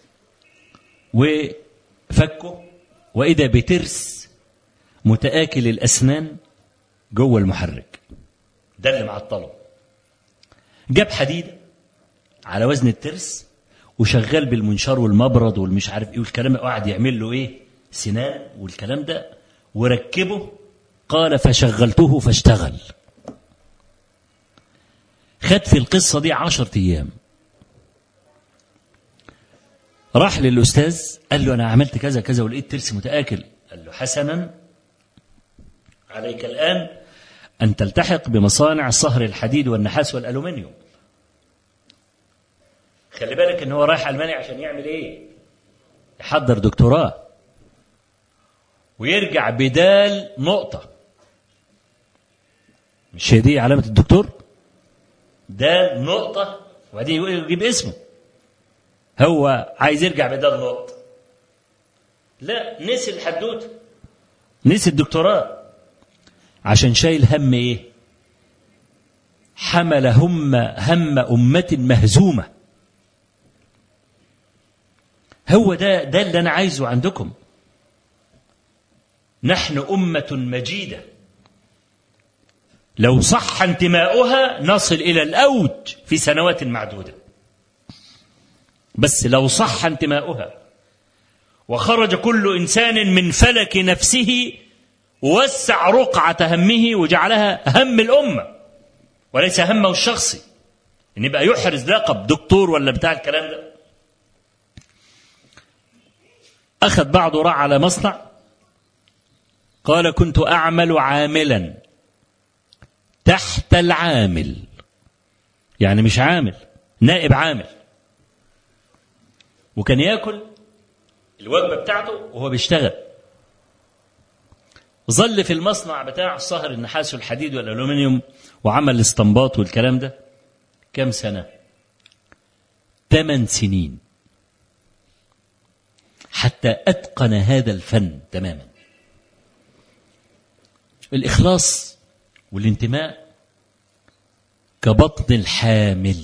وفكه وإذا بترس متآكل الأسنان جوه المحرك ده اللي معطله جاب حديدة على وزن الترس وشغال بالمنشار والمبرد والمش عارف ايه والكلام قاعد يعمل له ايه سنان والكلام ده وركبه قال فشغلته فاشتغل خد في القصة دي عشرة أيام راح للأستاذ قال له أنا عملت كذا كذا ولقيت ترس متآكل قال له حسنا عليك الآن أن تلتحق بمصانع صهر الحديد والنحاس والألومنيوم خلي بالك ان هو رايح المانيا عشان يعمل ايه يحضر دكتوراه ويرجع بدال نقطه مش هي دي علامه الدكتور دال نقطه وبعدين يقول يجيب اسمه هو عايز يرجع بدال نقطه لا نسي الحدوته نسي الدكتوراه عشان شايل هم ايه حمل هم هم امه مهزومه هو ده ده اللي انا عايزه عندكم نحن امه مجيده لو صح انتماؤها نصل الى الاوج في سنوات معدوده بس لو صح انتماؤها وخرج كل انسان من فلك نفسه ووسع رقعه همه وجعلها هم الامه وليس همه الشخصي ان يبقى يحرز لقب دكتور ولا بتاع الكلام ده أخذ بعضه راح على مصنع قال كنت أعمل عاملا تحت العامل يعني مش عامل نائب عامل وكان ياكل الوجبة بتاعته وهو بيشتغل ظل في المصنع بتاع صهر النحاس والحديد والألومنيوم وعمل الاستنباط والكلام ده كم سنة ثمان سنين حتى أتقن هذا الفن تماما الإخلاص والانتماء كبطن الحامل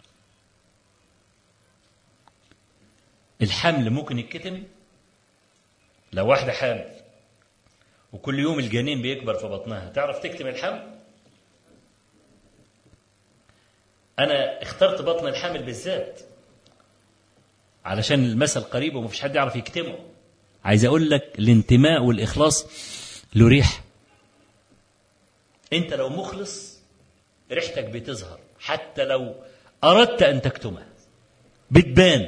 الحمل ممكن يتكتم لو واحدة حامل وكل يوم الجنين بيكبر في بطنها تعرف تكتم الحمل أنا اخترت بطن الحامل بالذات علشان المثل قريب ومفيش حد يعرف يكتمه عايز اقول لك الانتماء والاخلاص له ريح انت لو مخلص ريحتك بتظهر حتى لو اردت ان تكتمها بتبان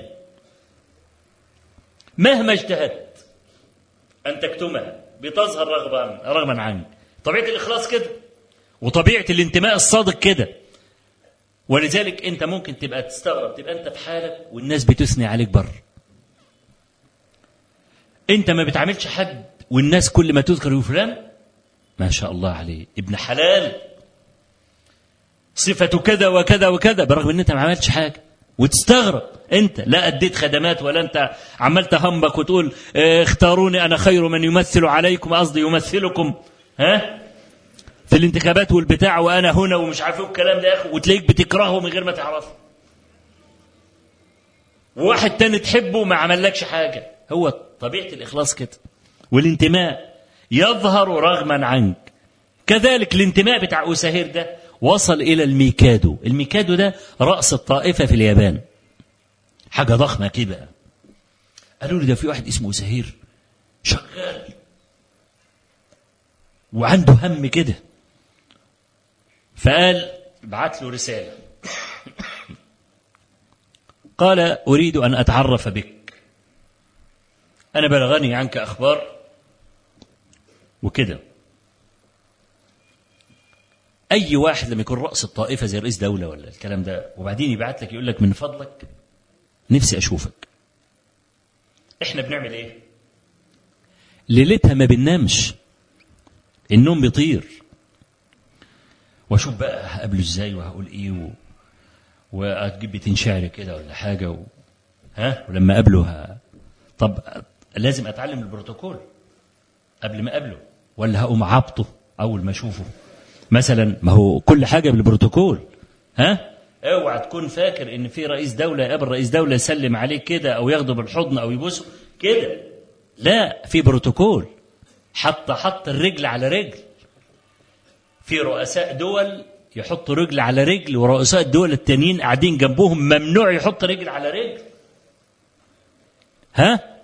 مهما اجتهدت ان تكتمها بتظهر رغبا رغما عنك طبيعه الاخلاص كده وطبيعه الانتماء الصادق كده ولذلك انت ممكن تبقى تستغرب تبقى انت في حالك والناس بتثني عليك بره انت ما بتعاملش حد والناس كل ما تذكر فلان ما شاء الله عليه ابن حلال صفته كذا وكذا وكذا برغم ان انت ما عملتش حاجه وتستغرب انت لا اديت خدمات ولا انت عمال تهمبك وتقول اه اختاروني انا خير من يمثل عليكم قصدي يمثلكم ها في الانتخابات والبتاع وانا هنا ومش عارف ايه الكلام ده يا اخي وتلاقيك بتكرهه من غير ما تعرفه وواحد تاني تحبه ما عملكش حاجه هو طبيعه الاخلاص كده والانتماء يظهر رغما عنك كذلك الانتماء بتاع أساهير ده وصل إلى الميكادو الميكادو ده رأس الطائفة في اليابان حاجة ضخمة كده قالوا لي ده في واحد اسمه أساهير شغال وعنده هم كده فقال بعت له رسالة قال أريد أن أتعرف بك أنا بلغني عنك أخبار وكده اي واحد لما يكون راس الطائفه زي رئيس دوله ولا الكلام ده وبعدين يبعت لك يقول لك من فضلك نفسي اشوفك احنا بنعمل ايه ليلتها ما بننامش النوم بيطير واشوف بقى هقابله ازاي وهقول ايه و... واجيب بيتين شعر كده ولا حاجه و... ها ولما اقابله ه... طب لازم اتعلم البروتوكول قبل ما اقابله ولا هقوم عابطه اول ما اشوفه مثلا ما هو كل حاجه بالبروتوكول ها اوعى تكون فاكر ان في رئيس دوله يقابل رئيس دوله يسلم عليه كده او ياخده بالحضن او يبوسه كده لا في بروتوكول حط حط الرجل على رجل في رؤساء دول يحطوا رجل على رجل ورؤساء الدول التانيين قاعدين جنبهم ممنوع يحط رجل على رجل ها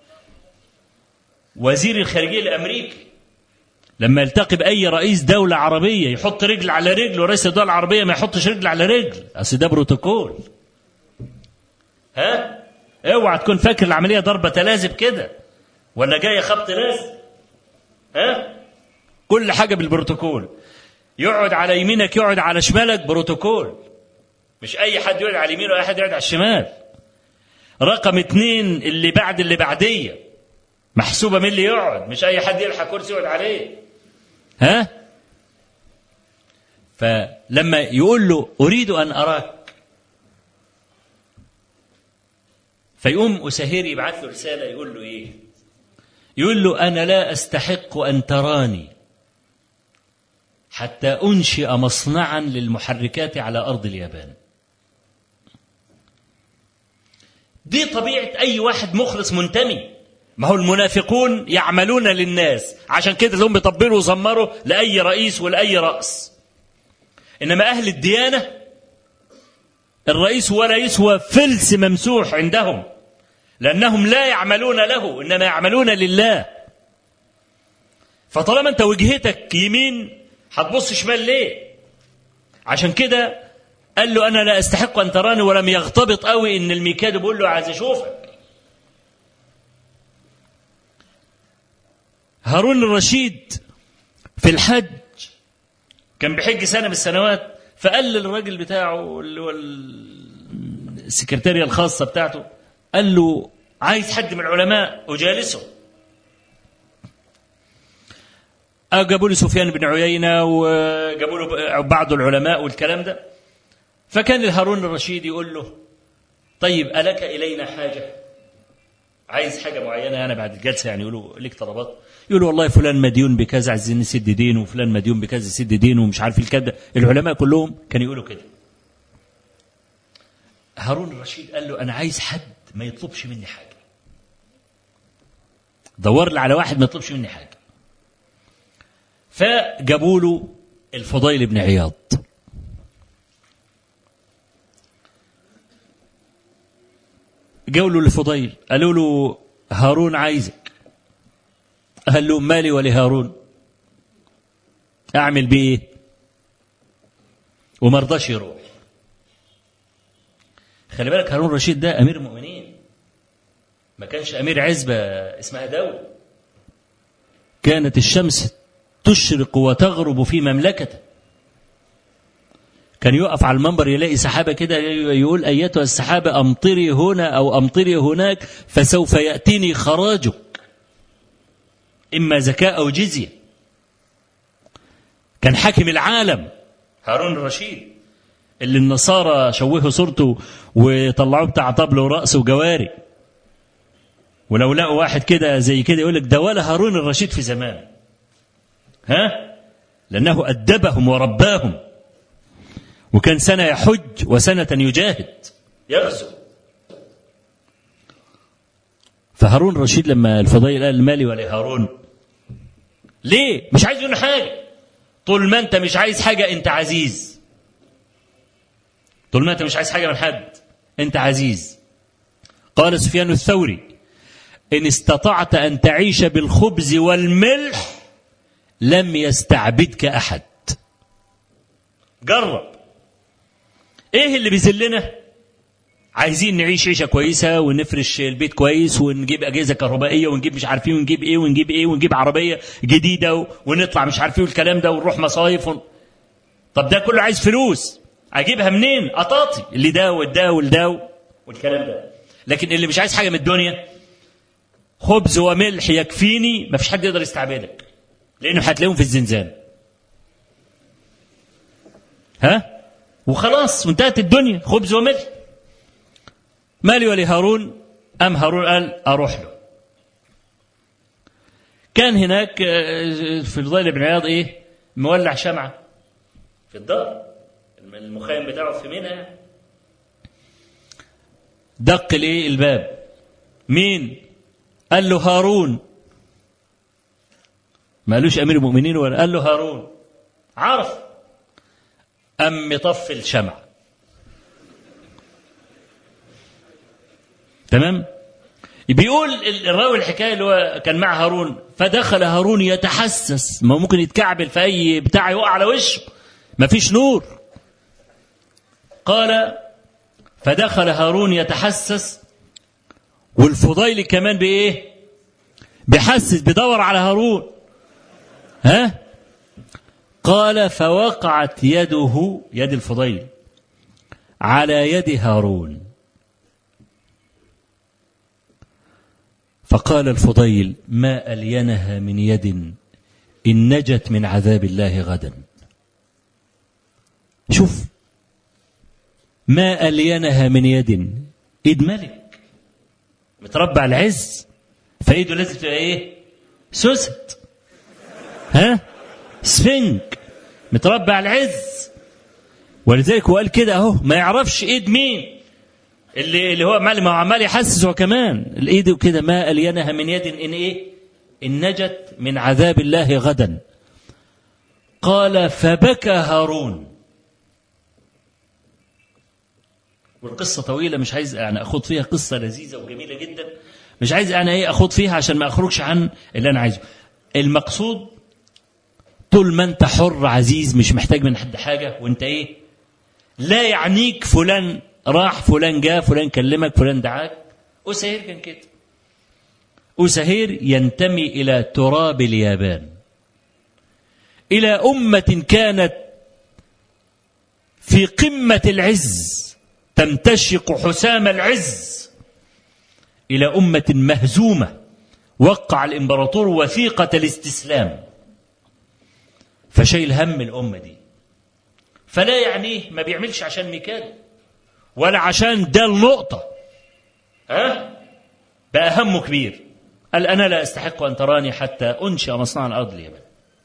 وزير الخارجيه الامريكي لما يلتقي باي رئيس دوله عربيه يحط رجل على رجل ورئيس الدوله العربيه ما يحطش رجل على رجل اصل ده بروتوكول ها اوعى تكون فاكر العمليه ضربه تلازب كده ولا جايه خبط لازم ها كل حاجه بالبروتوكول يقعد على يمينك يقعد على شمالك بروتوكول مش اي حد يقعد على اليمين واي حد يقعد على الشمال رقم اتنين اللي بعد اللي بعديه محسوبه مين اللي يقعد مش اي حد يلحق كرسي يقعد عليه ها فلما يقول له اريد ان اراك فيقوم اسهير يبعث له رساله يقول له ايه يقول له انا لا استحق ان تراني حتى انشئ مصنعا للمحركات على ارض اليابان دي طبيعه اي واحد مخلص منتمي ما هو المنافقون يعملون للناس عشان كده هم بيطبلوا وزمروا لأي رئيس ولأي رأس إنما أهل الديانة الرئيس ولا يسوى فلس ممسوح عندهم لأنهم لا يعملون له إنما يعملون لله فطالما أنت وجهتك يمين هتبص شمال ليه عشان كده قال له أنا لا أستحق أن تراني ولم يغتبط قوي إن الميكادو بيقول له عايز أشوفك هارون الرشيد في الحج كان بيحج سنه من السنوات فقال للراجل بتاعه اللي هو السكرتاريه الخاصه بتاعته قال له عايز حد من العلماء اجالسه جابوا له سفيان بن عيينه وجابوا له بعض العلماء والكلام ده فكان هارون الرشيد يقول له طيب الك الينا حاجه عايز حاجه معينه انا بعد الجلسه يعني يقولوا ليك طلبات يقولوا والله فلان مديون بكذا عايزين نسد دينه وفلان مديون بكذا سد دينه ومش عارف الكذا العلماء كلهم كانوا يقولوا كده هارون الرشيد قال له انا عايز حد ما يطلبش مني حاجه دور لي على واحد ما يطلبش مني حاجه فجابوا له الفضيل بن عياض قالوا للفضيل قالوا له هارون عايزك قال له مالي ولهارون اعمل بيه وما رضاش يروح خلي بالك هارون الرشيد ده امير المؤمنين ما كانش امير عزبه اسمها دوله كانت الشمس تشرق وتغرب في مملكته كان يقف على المنبر يلاقي سحابة كده يقول أيتها السحابة أمطري هنا أو أمطري هناك فسوف يأتيني خراجك إما زكاة أو جزية كان حاكم العالم هارون الرشيد اللي النصارى شوهوا صورته وطلعوه بتاع طبل ورأس وجواري ولو لقوا واحد كده زي كده يقول لك ده ولا هارون الرشيد في زمان ها لأنه أدبهم ورباهم وكان سنة يحج وسنة يجاهد يغزو فهارون الرشيد لما الفضيل قال المالي ولا هارون ليه مش عايز يقول حاجة طول ما انت مش عايز حاجة انت عزيز طول ما انت مش عايز حاجة من حد انت عزيز قال سفيان الثوري إن استطعت أن تعيش بالخبز والملح لم يستعبدك أحد جرب إيه اللي بيذلنا عايزين نعيش عيشة كويسة ونفرش البيت كويس ونجيب أجهزة كهربائية ونجيب مش عارفين ونجيب إيه ونجيب إيه ونجيب عربية جديدة ونطلع مش عارفين الكلام ده ونروح مصايف ون... طب ده كله عايز فلوس أجيبها منين؟ قطاطي اللي ده والده والده والكلام ده لكن اللي مش عايز حاجة من الدنيا خبز وملح يكفيني ما فيش حد يقدر يستعبدك لانه هتلاقيهم في الزنزان ها وخلاص وانتهت الدنيا خبز وملح مالي ولهارون ام هارون قال اروح له كان هناك في الفضيل بن عياض ايه مولع شمعه في الدار المخيم بتاعه في منى دق الايه الباب مين قال له هارون ما قالوش امير المؤمنين ولا قال له هارون عرف ام مطفي الشمع تمام بيقول الراوي الحكايه اللي هو كان مع هارون فدخل هارون يتحسس ما ممكن يتكعبل في اي بتاع يقع على وشه ما فيش نور قال فدخل هارون يتحسس والفضيل كمان بايه بيحسس بيدور على هارون ها قال فوقعت يده يد الفضيل على يد هارون فقال الفضيل ما ألينها من يد إن نجت من عذاب الله غدا شوف ما ألينها من يد إيد ملك متربع على العز فايده لازم تبقى ايه سوست ها سفنك متربع على العز ولذلك هو قال كده اهو ما يعرفش ايد مين اللي اللي هو عمال ما هو عمال يحسس هو كمان الايد وكده ما الينها من يد ان ايه ان نجت من عذاب الله غدا قال فبكى هارون والقصه طويله مش عايز يعني اخوض فيها قصه لذيذه وجميله جدا مش عايز انا ايه اخوض فيها عشان ما اخرجش عن اللي انا عايزه المقصود طول ما انت حر عزيز مش محتاج من حد حاجه وانت ايه لا يعنيك فلان راح فلان جاء فلان كلمك فلان دعاك أسهير كان كده أسهير ينتمي إلى تراب اليابان إلى أمة كانت في قمة العز تمتشق حسام العز إلى أمة مهزومة وقع الإمبراطور وثيقة الاستسلام فشايل هم الأمة دي فلا يعنيه ما بيعملش عشان ميكال ولا عشان ده النقطة ها بقى همه كبير قال أنا لا أستحق أن تراني حتى أنشئ مصنع الأرض اليمن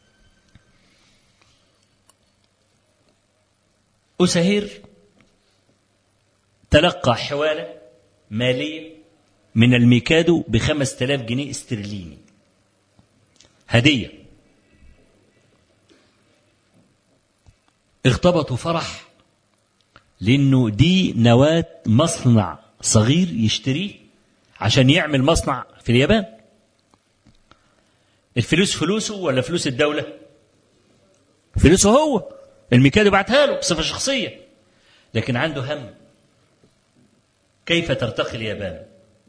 أسهير تلقى حوالة مالية من الميكادو بخمس تلاف جنيه استرليني هدية اغتبطوا فرح لأنه دي نواة مصنع صغير يشتريه عشان يعمل مصنع في اليابان الفلوس فلوسه ولا فلوس الدولة فلوسه هو الميكادو بعتها له بصفة شخصية لكن عنده هم كيف ترتقي اليابان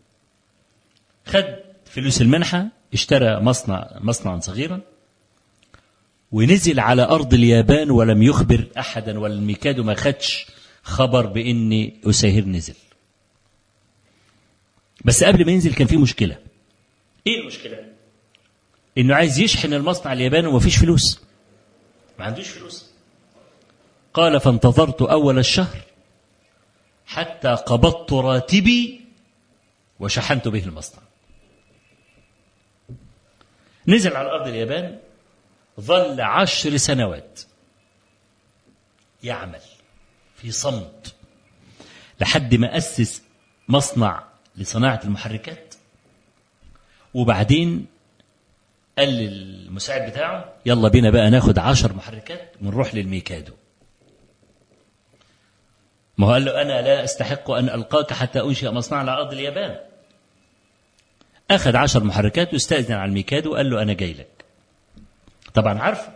خد فلوس المنحة اشترى مصنع مصنعا صغيرا ونزل على أرض اليابان ولم يخبر أحدا والميكادو ما خدش خبر بإن أساهر نزل بس قبل ما ينزل كان في مشكلة إيه المشكلة؟ انه عايز يشحن المصنع الياباني ومفيش فلوس ما عندوش فلوس قال فانتظرت اول الشهر حتى قبضت راتبي وشحنت به المصنع نزل على ارض اليابان ظل عشر سنوات يعمل في صمت لحد ما أسس مصنع لصناعة المحركات وبعدين قال للمساعد بتاعه يلا بينا بقى ناخد عشر محركات ونروح للميكادو ما هو قال له أنا لا أستحق أن ألقاك حتى أنشئ مصنع على أرض اليابان أخذ عشر محركات واستأذن على الميكادو وقال له أنا جاي لك طبعا عارفه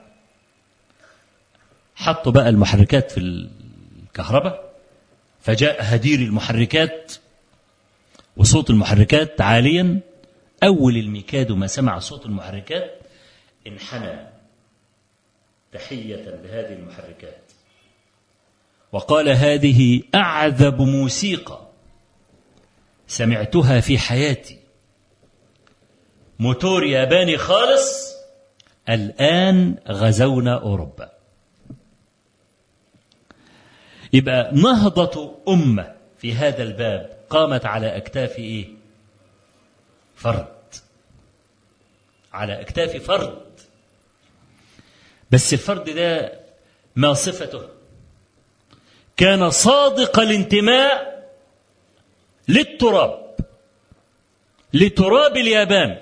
حطوا بقى المحركات في الكهرباء فجاء هدير المحركات وصوت المحركات عاليا أول الميكادو ما سمع صوت المحركات انحنى تحية لهذه المحركات وقال هذه أعذب موسيقى سمعتها في حياتي موتور ياباني خالص الآن غزونا أوروبا يبقى نهضة أمة في هذا الباب قامت على أكتاف إيه؟ فرد على أكتاف فرد بس الفرد ده ما صفته كان صادق الانتماء للتراب لتراب اليابان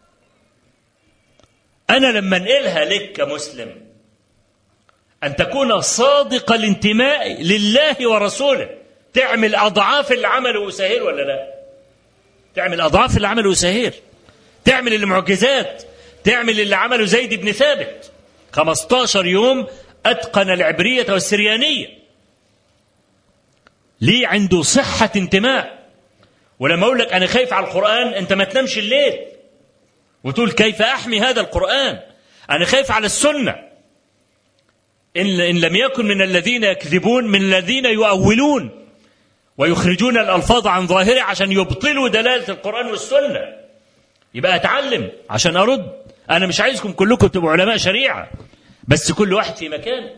أنا لما انقلها لك كمسلم أن تكون صادق الانتماء لله ورسوله تعمل أضعاف اللي عمله أساهير ولا لا تعمل أضعاف اللي عمله أساهير تعمل المعجزات تعمل اللي عمله زيد بن ثابت 15 يوم أتقن العبرية والسريانية ليه عنده صحة انتماء ولما أقول لك أنا خايف على القرآن أنت ما تنامش الليل وتقول كيف أحمي هذا القرآن أنا خايف على السنة إن, إن لم يكن من الذين يكذبون من الذين يؤولون ويخرجون الألفاظ عن ظاهره عشان يبطلوا دلالة القرآن والسنة يبقى أتعلم عشان أرد أنا مش عايزكم كلكم تبقوا علماء شريعة بس كل واحد في مكانه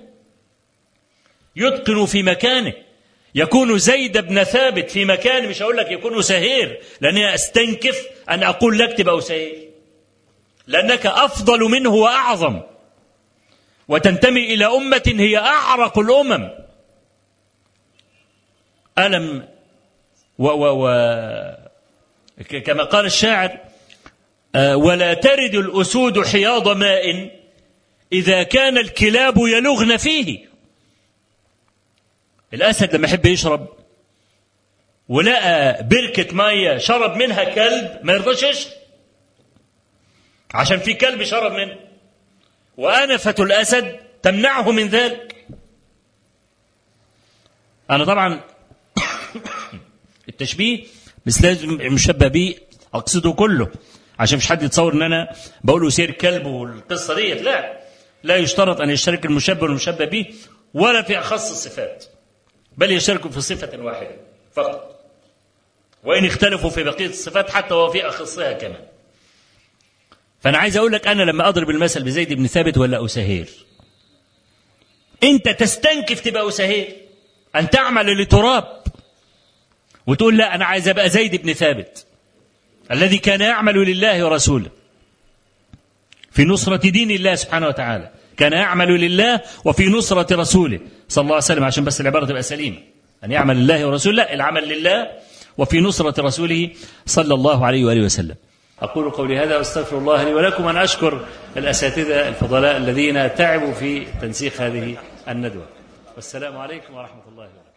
يتقن في مكانه يكون زيد بن ثابت في مكان مش هقول لك يكون سهير لأني أستنكف أن أقول لك تبقى سهير لأنك أفضل منه وأعظم وتنتمي إلى أمة هي أعرق الأمم ألم و و و كما قال الشاعر ولا ترد الأسود حياض ماء إذا كان الكلاب يلغن فيه الأسد لما يحب يشرب ولقى بركة مية شرب منها كلب ما يرضاش يشرب عشان في كلب شرب منه وأنفة الأسد تمنعه من ذلك أنا طبعا التشبيه مش لازم مشبه بيه أقصده كله عشان مش حد يتصور ان انا بقول له سير كلب والقصه ديت لا لا يشترط ان يشترك المشبه والمشبه به ولا في اخص الصفات بل يشتركوا في صفه واحده فقط وان اختلفوا في بقيه الصفات حتى وفي اخصها كمان فانا عايز اقول لك انا لما اضرب المثل بزيد بن ثابت ولا اسهير انت تستنكف تبقى اسهير ان تعمل لتراب وتقول لا انا عايز ابقى زيد بن ثابت الذي كان يعمل لله ورسوله في نصرة دين الله سبحانه وتعالى كان يعمل لله وفي نصرة رسوله صلى الله عليه وسلم عشان بس العبارة تبقى سليمة أن يعمل لله ورسوله لا العمل لله وفي نصرة رسوله صلى الله عليه وآله وسلم أقول قولي هذا وأستغفر الله لي ولكم أن أشكر الأساتذة الفضلاء الذين تعبوا في تنسيق هذه الندوة والسلام عليكم ورحمة الله وبركاته